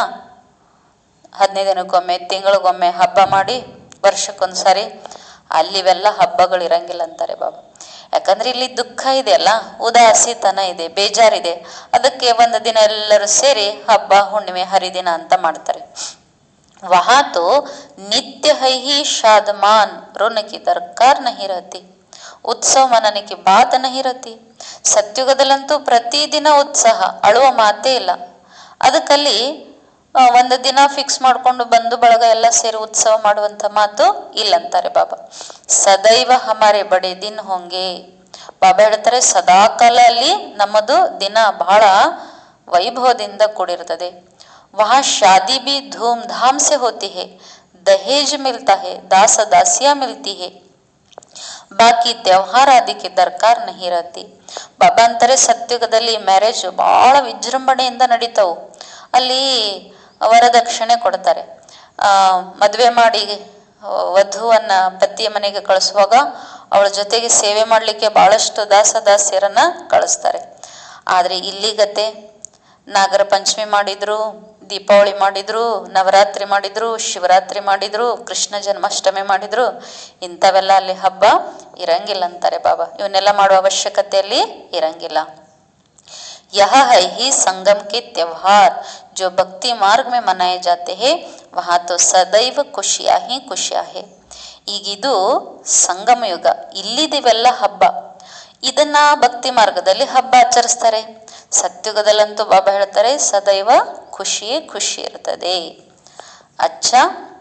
ಹದಿನೈದು ದಿನಕ್ಕೊಮ್ಮೆ ತಿಂಗಳಿಗೊಮ್ಮೆ ಹಬ್ಬ ಮಾಡಿ ವರ್ಷಕ್ಕೊಂದ್ಸಾರಿ ಅಲ್ಲಿವೆಲ್ಲ ಹಬ್ಬಗಳು ಇರಂಗಿಲ್ಲ ಅಂತಾರೆ ಬಾಬಾ ಯಾಕಂದ್ರೆ ಇಲ್ಲಿ ದುಃಖ ಇದೆಯಲ್ಲ ಉದಾಸಿತನ ಇದೆ ಬೇಜಾರಿದೆ ಅದಕ್ಕೆ ಒಂದು ದಿನ ಎಲ್ಲರೂ ಸೇರಿ ಹಬ್ಬ ಹುಣ್ಣಿಮೆ ಹರಿದಿನ ಅಂತ ಮಾಡ್ತಾರೆ वहां तो नित्य है ही शादमान ऋण की दरकार नहीं रहती ಉತ್ಸವ ಮನನೆ ಕಿ ಬಾತ್ नहीं रहती ಸತ್ಯುಗದಲ್ಲಂತೂ ಪ್ರತಿದಿನ ಉತ್ಸಾಹ ಅಳುವ ಮಾತೇ ಇಲ್ಲ ಅದಕ್ಕಲ್ಲಿ ಆ, ಒಂದು ದಿನ ಫಿಕ್ಸ್ ಮಾಡ್ಕೊಂಡು ಬಂದು ಬಳಗ ಎಲ್ಲ ಸೇರಿ ಉತ್ಸವ ಮಾಡುವಂತ ಮಾತು ಇಲ್ಲಂತಾರೆ ಬಾಬಾ ಸದೈವ ಹಮಾರೆ ಬಡೆ ದಿನ ಹೋಂಗೆ ಬಾಬಾ ಹೇಳ್ತಾರೆ ಸದಾಕಾಲ ಅಲ್ಲಿ ನಮ್ಮದು ದಿನ ಬಹಳ ವೈಭವದಿಂದ ಕೂಡಿರ್ತದೆ वहाँ शादी भी धूमधाम से होती है दहेज मिलता है दास दासियां मिलती है ಬಾಕಿ ತ್ಯವಹಾರ ಅದಕ್ಕೆ ದರ್ಕಾರ ನಹಿ ರತಿ ಬಾಬಾ ಅಂತಾರೆ ಸತ್ಯುಗದಲ್ಲಿ ಮ್ಯಾರೇಜ್ ಬಹಳ ವಿಜೃಂಭಣೆಯಿಂದ ನಡೀತಾವು ಅಲ್ಲಿ ವರದಕ್ಷಿಣೆ ಕೊಡ್ತಾರೆ ಆ ಮದುವೆ ಮಾಡಿ ಆ, ವಧುವನ್ನ ಪತಿಯ ಮನೆಗೆ ಕಳಿಸುವಾಗ ಅವಳ ಜೊತೆಗೆ ಸೇವೆ ಮಾಡಲಿಕ್ಕೆ ಬಹಳಷ್ಟು ದಾಸ ದಾಸಿಯರನ್ನ ಕಳಿಸ್ತಾರೆ ಆದ್ರೆ ಇಲ್ಲಿಗತೆ ನಾಗರ ಪಂಚಮಿ ಮಾಡಿದ್ರು ದೀಪಾವಳಿ ಮಾಡಿದ್ರು ನವರಾತ್ರಿ ಮಾಡಿದ್ರು ಶಿವರಾತ್ರಿ ಮಾಡಿದ್ರು ಕೃಷ್ಣ ಜನ್ಮಾಷ್ಟಮಿ ಮಾಡಿದ್ರು ಇಂಥವೆಲ್ಲ ಅಲ್ಲಿ ಹಬ್ಬ ಇರಂಗಿಲ್ಲ ಅಂತಾರೆ ಬಾಬಾ ಇವನ್ನೆಲ್ಲ ಮಾಡುವ ಅವಶ್ಯಕತೆಯಲ್ಲಿ ಇರಂಗಿಲ್ಲ यह है ही संगम के त्योहार जो भक्ति मार्ग में मनाए जाते हैं वहाँ तो सदैव ಖುಷಿಯಾ ही ಖುಷಿಯಾ है ಈಗಿದು ಸಂಗಮ ಯುಗ ಇಲ್ಲಿದಿವೆಲ್ಲ ಹಬ್ಬ ಇದನ್ನ ಭಕ್ತಿ ಮಾರ್ಗದಲ್ಲಿ ಹಬ್ಬ ಆಚರಿಸ್ತಾರೆ ಸತ್ಯುಗದಲ್ಲಂತೂ ಬಾಬಾ ಹೇಳ್ತಾರೆ ಸದೈವ ಖುಷಿಯೇ ಖುಷಿ ಇರ್ತದೆ ಅಚ್ಚ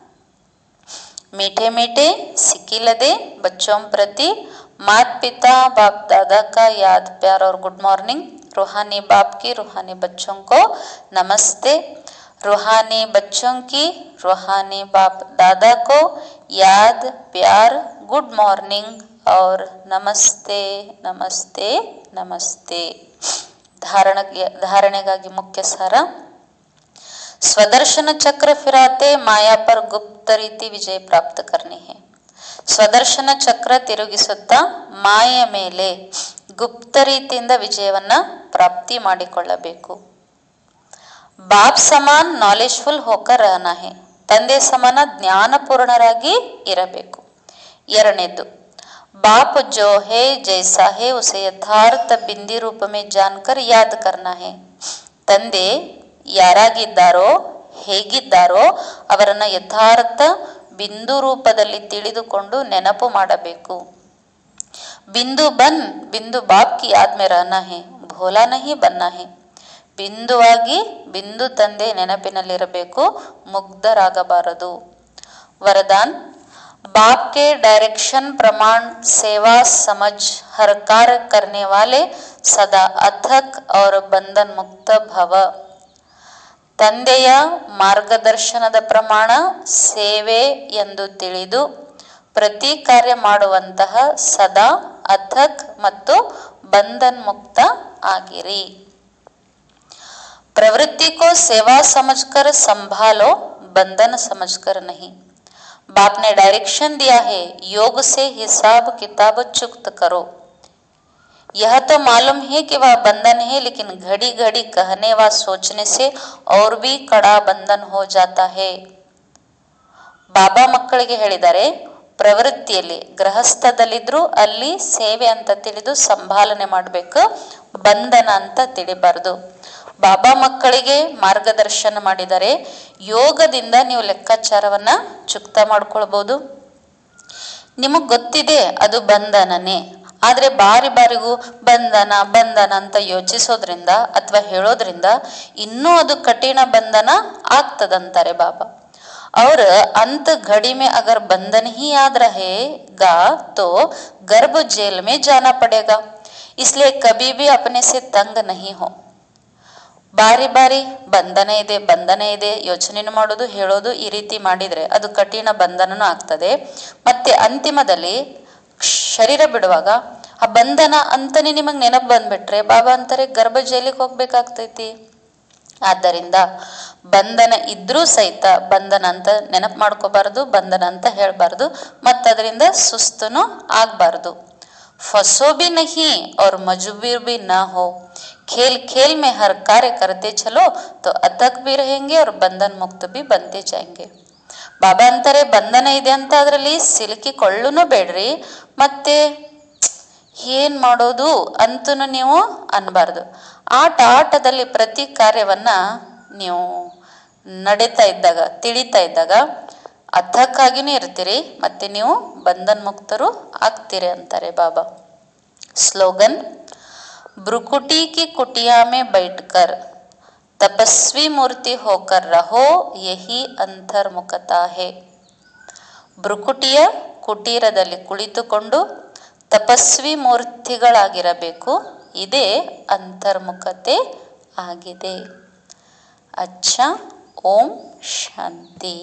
मीठे मीठे सिकिलदे बच्चों प्रति मात पिता बाप दादा का याद प्यार और गुड मॉर्निंग रूहानी बाप की रूहानी बच्चों को नमस्ते रूहानी बच्चों की रूहानी बाप दादा को याद प्यार गुड मॉर्निंग और नमस्ते नमस्ते नमस्ते धारण धारणೆಗಾಗಿ ಮುಖ್ಯ ಸಾರ स्वदर्शन चक्र फिराते माया पर गुप्त रीति ವಿಜಯ ಪ್ರಾಪ್ತ करनी है ಸ್ವದರ್ಶನ ಚಕ್ರ ತಿರುಗಿಸುತ್ತಾ ಮಾಯೆಯ ಮೇಲೆ ಗುಪ್ತ ರೀತಿಯಿಂದ ವಿಜಯವನ್ನ ಪ್ರಾಪ್ತಿ ಮಾಡಿಕೊಳ್ಳಬೇಕು ಬಾಪ್ ಸಮಾನ್ ನಾಲೆಜ್ಫುಲ್ ಹೋಕರ್ ರಹನಾ ಹೇ ತಂದೆ ಸಮಾನ ಜ್ಞಾನಪೂರ್ಣರಾಗಿ ಇರಬೇಕು ಎರಡನೇದ್ದು ಬಾಪ್ ಜೋ ಹೇ ಜೈಸಾ ಹೇ ಉಸೆ ಯಥಾರ್ಥ ಬಿಂದಿ ರೂಪ ಮೇ ಜಾನ್ಕರ್ ಯಾದ್ ಕರ್ನಾ ಹೇ ತಂದೆ ಯಾರಾಗಿದ್ದಾರೋ ಹೇಗಿದ್ದಾರೋ ಅವರನ್ನ ಯಥಾರ್ಥ ಬಿಂದು ರೂಪದಲ್ಲಿ ತಿಳಿದುಕೊಂಡು ನೆನಪು ಮಾಡಬೇಕು ಬಿಂದು ಬನ್ ಬಿಂದು ಬಾಪ್ ಕಿ ಯಾದ್ ಮೇ ರಹನಾ ಹೇ ಭೋಲಾ ನಹಿ ಬನ್ನ ಹೇ ಬಿಂದುವಾಗಿ ಬಿಂದು ತಂದೆ ನೆನಪಿನಲ್ಲಿರಬೇಕು ಮುಗ್ಧರಾಗಬಾರದು वरदान बाप के डायरेक्शन प्रमाण सेवा समझ हर कार्य करने वाले सदा अथक और बंधन मुक्त भव ತಂದೆಯ ಮಾರ್ಗದರ್ಶನದ ಪ್ರಮಾಣ ಸೇವೆ ಎಂದು ತಿಳಿದು ಪ್ರತಿ ಕಾರ್ಯ ಮಾಡುವಂತಹ ಸದಾ ಅಥಕ್ ಮತ್ತು ಬಂಧನ್ ಮುಕ್ತ ಆಗಿರಿ प्रवृत्ति को सेवा समझकर संभालो बंधन समझकर नहीं बाप ने डायरेक्शन दिया है योग से हिसाब किताब चुक्त करो यह तो मालूम है कि वह बंधन है लेकिन घड़ी घड़ी कहने व सोचने से और भी कड़ा बंधन हो जाता है ಬಾಬಾ ಮಕ್ಕಳಿಗೆ ಹೇಳಿದ್ದಾರೆ ಪ್ರವೃತ್ತಿಯಲ್ಲಿ ಗೃಹಸ್ಥದಲ್ಲಿದ್ರು ಅಲ್ಲಿ ಸೇವೆ ಅಂತ ತಿಳಿದು ಸಂಭಾಲನೆ ಮಾಡಬೇಕು ಬಂಧನ ಅಂತ ತಿಳಿಬಾರ್ದು ಬಾಬಾ ಮಕ್ಕಳಿಗೆ ಮಾರ್ಗದರ್ಶನ ಮಾಡಿದರೆ ಯೋಗದಿಂದ ನೀವು ಲೆಕ್ಕಾಚಾರವನ್ನ ಚುಕ್ತ ಮಾಡ್ಕೊಳ್ಬಹುದು ನಿಮಗ್ ಗೊತ್ತಿದೆ ಅದು ಬಂಧನನೇ ಆದ್ರೆ ಬಾರಿ ಬಾರಿಗೂ ಬಂಧನ ಬಂಧನ ಅಂತ ಯೋಚಿಸೋದ್ರಿಂದ ಅಥವಾ ಹೇಳೋದ್ರಿಂದ ಇನ್ನೂ ಅದು ಕಠಿಣ ಬಂಧನ ಆಗ್ತದಂತಾರೆ ಬಾಬಾ और अंत घड़ी में अगर बंधन ही याद रहेगा तो गर्भ जेल में जाना पड़ेगा इसलिए कभी भी अपने से तंग नहीं हो ಬಾರಿ ಬಾರಿ ಬಂಧನ ಇದೆ ಬಂಧನ ಇದೆ ಯೋಚನೆ ಮಾಡೋದು ಹೇಳೋದು ಈ ರೀತಿ ಮಾಡಿದ್ರೆ ಅದು ಕಠಿಣ ಬಂಧನನೂ ಆಗ್ತದೆ ಮತ್ತೆ ಅಂತಿಮದಲ್ಲಿ ಶರೀರ ಬಿಡುವಾಗ ಆ ಬಂಧನ ಅಂತಾನೆ ನಿಮಗ್ ನೆನಪು ಬಂದ್ಬಿಟ್ರೆ ಬಾಬಾ ಅಂತಾರೆ ಗರ್ಭ ಜೈಲಿಗೆ ಹೋಗ್ಬೇಕಾಗ್ತೈತಿ ಆದ್ದರಿಂದ ಬಂಧನ ಇದ್ರೂ ಸಹಿತ ಬಂಧನ ಅಂತ ನೆನಪು ಮಾಡ್ಕೋಬಾರ್ದು ಬಂಧನ ಅಂತ ಹೇಳ್ಬಾರ್ದು ಮತ್ತದರಿಂದ ಸುಸ್ತನು ಆಗ್ಬಾರ್ದು फंसो भी नहीं और मजबूर भी ना हो खेल खेल में हर कार्य करते चलो तो अतक भी रहेंगे और बंधन मुक्त भी बनते जाएंगे ಬಾಬಾ ಅಂತಾರೆ ಬಂಧನ ಇದೆ ಅಂತ ಅದರಲ್ಲಿ ಸಿಲುಕಿಕೊಳ್ಳುನು ಬೇಡ್ರಿ ಮತ್ತೆ ಏನ್ ಮಾಡೋದು ಅಂತೂ ನೀವು ಅನ್ಬಾರ್ದು ಆಟ ಆಟದಲ್ಲಿ ಪ್ರತಿ ಕಾರ್ಯವನ್ನ ನೀವು ನಡೀತಾ ಇದ್ದಾಗ ತಿಳಿತಾ ಇದ್ದಾಗ ಅರ್ಥಕ್ಕಾಗಿಯೂ ಇರ್ತೀರಿ ಮತ್ತೆ ನೀವು ಬಂಧನ್ ಮುಕ್ತರು ಆಗ್ತೀರಿ ಅಂತಾರೆ ಬಾಬಾ ಸ್ಲೋಗನ್ ब्रुकुटी की कुटिया में बैठकर तपस्वी मूर्ति होकर रहो यही ಅಂತರ್ಮುಖತಾ ಹೇ ಬ್ರುಕುಟಿಯ ಕುಟೀರದಲ್ಲಿ ಕುಳಿತುಕೊಂಡು ತಪಸ್ವಿ ಮೂರ್ತಿಗಳಾಗಿರಬೇಕು ಇದೇ ಅಂತರ್ಮುಖತೆ ಆಗಿದೆ ಅಚ್ಚ ಓಂ ಶಾಂತಿ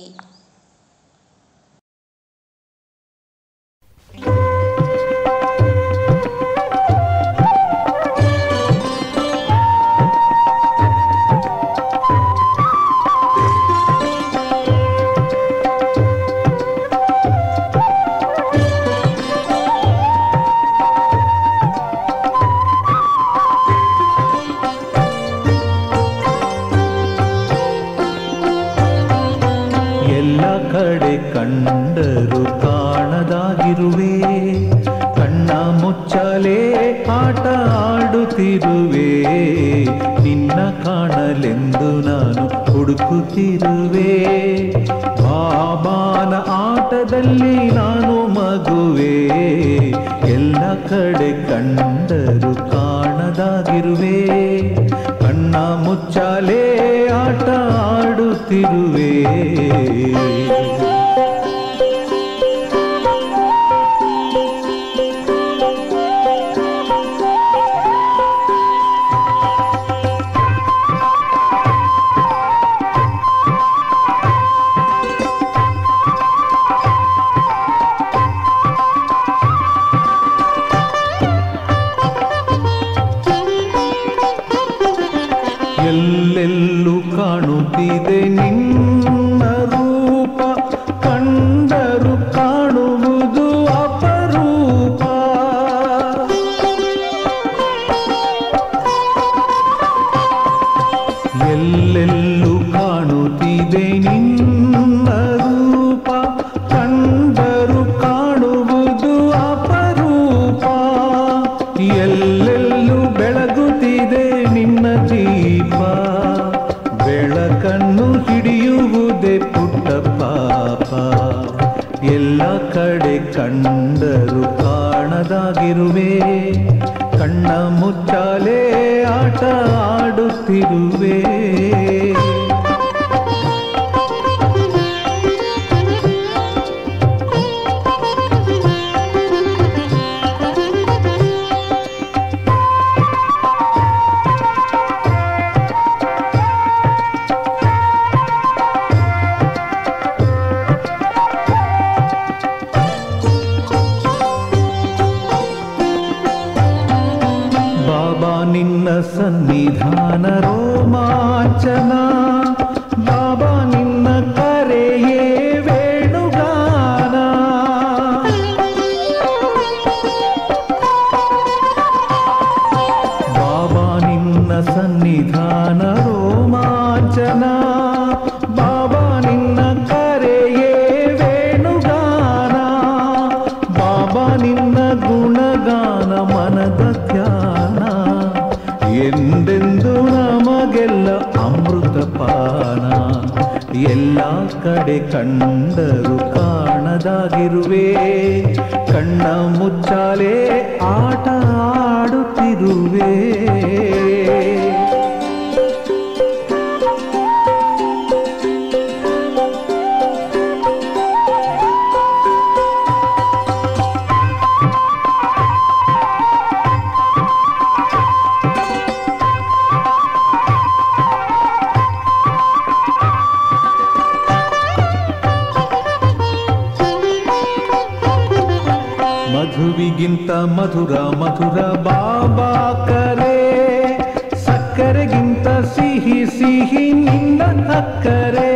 ಎಲ್ಲ ಕಡೆ ಕಂಡರು ಕಾಣದಾಗಿರುವೆ ಕಣ್ಣ ಮುಚ್ಚಲೇ ಆಟ ಆಡುತ್ತಿರುವೆ ನಿನ್ನ ಕಾಣಲೆಂದು ನಾನು ಹುಡುಕುತ್ತಿರುವೆ ಬಾಬಾನ ಆಟದಲ್ಲಿ ನಾನು ಮಗುವೆ ಎಲ್ಲ ಕಡೆ ಕಂಡರು ಕಾಣದಾಗಿರುವೆ ಕಣ್ಣ ಮುಚ್ಚಾಲೆ ಆಟ ಆಡುತ್ತಿರುವೆ ಎಲ್ಲೆಲ್ಲೂ ಕಾಣುತ್ತಿದೆ ನಿನ್ನ ರೂಪ ಕಂಡರು ಕಾಣುವುದು ಅಪರೂಪ ಎಲ್ಲೆಲ್ಲೂ ಕಾಣುತ್ತಿದೆ ನಿನ್ನ ರೂಪ ಕಂಡರು ಕಾಣುವುದು ಅಪರೂಪ ಎಲ್ಲೆಲ್ಲೂ ಬೆಳಗುತ್ತಿದೆ ನಿನ್ನ ದೀಪ ಬೆಳಕನ್ನು ಹಿಡಿಯುವುದೇ ಪುಟ್ಟ ಪಾಪ ಎಲ್ಲ ಕಡೆ ಕಂಡರು ಕಾಣದಾಗಿರುವೆ ಕಣ್ಣ ಮುಚ್ಚಾಲೆ ಆಟ ಆಡುತ್ತಿರುವೆ ಬಾಬಾ ನಿನ್ನ ಸನ್ನಿಧಾನ ರೋಮಾಂಚನ ಬಾಬಾ ನಿನ್ನ ಕರೆಯೇ ವೇಣುಗಾನ ಬಾಬಾ ನಿನ್ನ ಸನ್ನಿಧಾನ ರೋಮಾಂಚನ ಬಾಬಾ ನಿನ್ನ ಕರೆಯೇ ವೇಣುಗಾನ ಬಾಬಾ ನಿನ್ನ ಗುಣಗಾನ ಮನದ ಧ್ಯಾನ ಎಂದೆಂದು ನಮಗೆಲ್ಲ ಅಮೃತ ಪಾನ ಎಲ್ಲ ಕಡೆ ಕಂಡರು ಕಾಣದಾಗಿರುವೆ ಕಣ್ಣ ಮುಚ್ಚಾಲೆ ಆಟ ಆಡುತ್ತಿರುವೆ ಮಧುವಿಗಿಂತ ಮಧುರ ಮಧುರ ಬಾಬಾ ಕರೆ ಸಕ್ಕರೆಗಿಂತ ಸಿಹಿ ಸಿಹಿ ನಿನ್ನ ಅಕ್ಕರೆ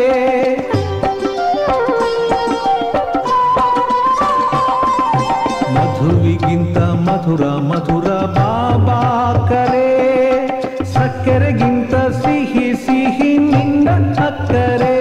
ಮಧುವಿಗಿಂತ ಮಧುರ ಮಧುರ ಬಾಬಾ ಕರೆ ಸಕ್ಕರೆಗಿಂತ ಸಿಹಿ ಸಿಹಿ ನಿನ್ನ ಅಕ್ಕರೆ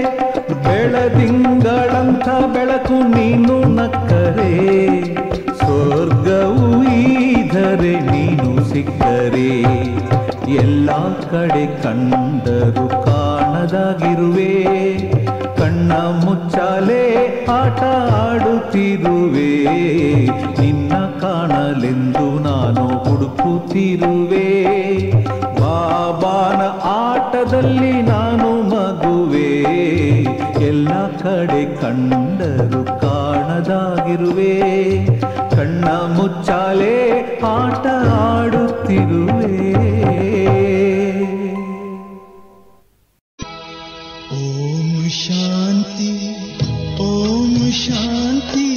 ಬೆಳದಿಂಗಳಂಥ ಬೆಳಕು ನೀನು ನಕ್ಕರೆ ಸ್ವರ್ಗವು ಈಧರೆ ನೀನು ಸಿಕ್ಕರೆ ಎಲ್ಲ ಕಡೆ ಕಂಡರು ಕಾಣ ಕಾಣದಾಗಿರುವೆ ಕಣ್ಣ ಮುಚ್ಚಾಲೆ ಆಟ ಆಡುತ್ತಿರುವೆ ನಿನ್ನ ಕಾಣಲೆಂದು ನಾನು ಹುಡುಕುತ್ತಿರುವೆ ಬಾಬಾನ ಆಟದಲ್ಲಿ ನಾನು ಮಗುವೆ ಎಲ್ಲ ಕಡೆ ಕಂಡರು ಕಾಣದಾಗಿರುವೆ ಕಣ್ಣ ಮುಚ್ಚಾಲೆ ಆಟ ಆಡುತ್ತಿರುವೆ ಓಂ ಶಾಂತಿ ಓಂ ಶಾಂತಿ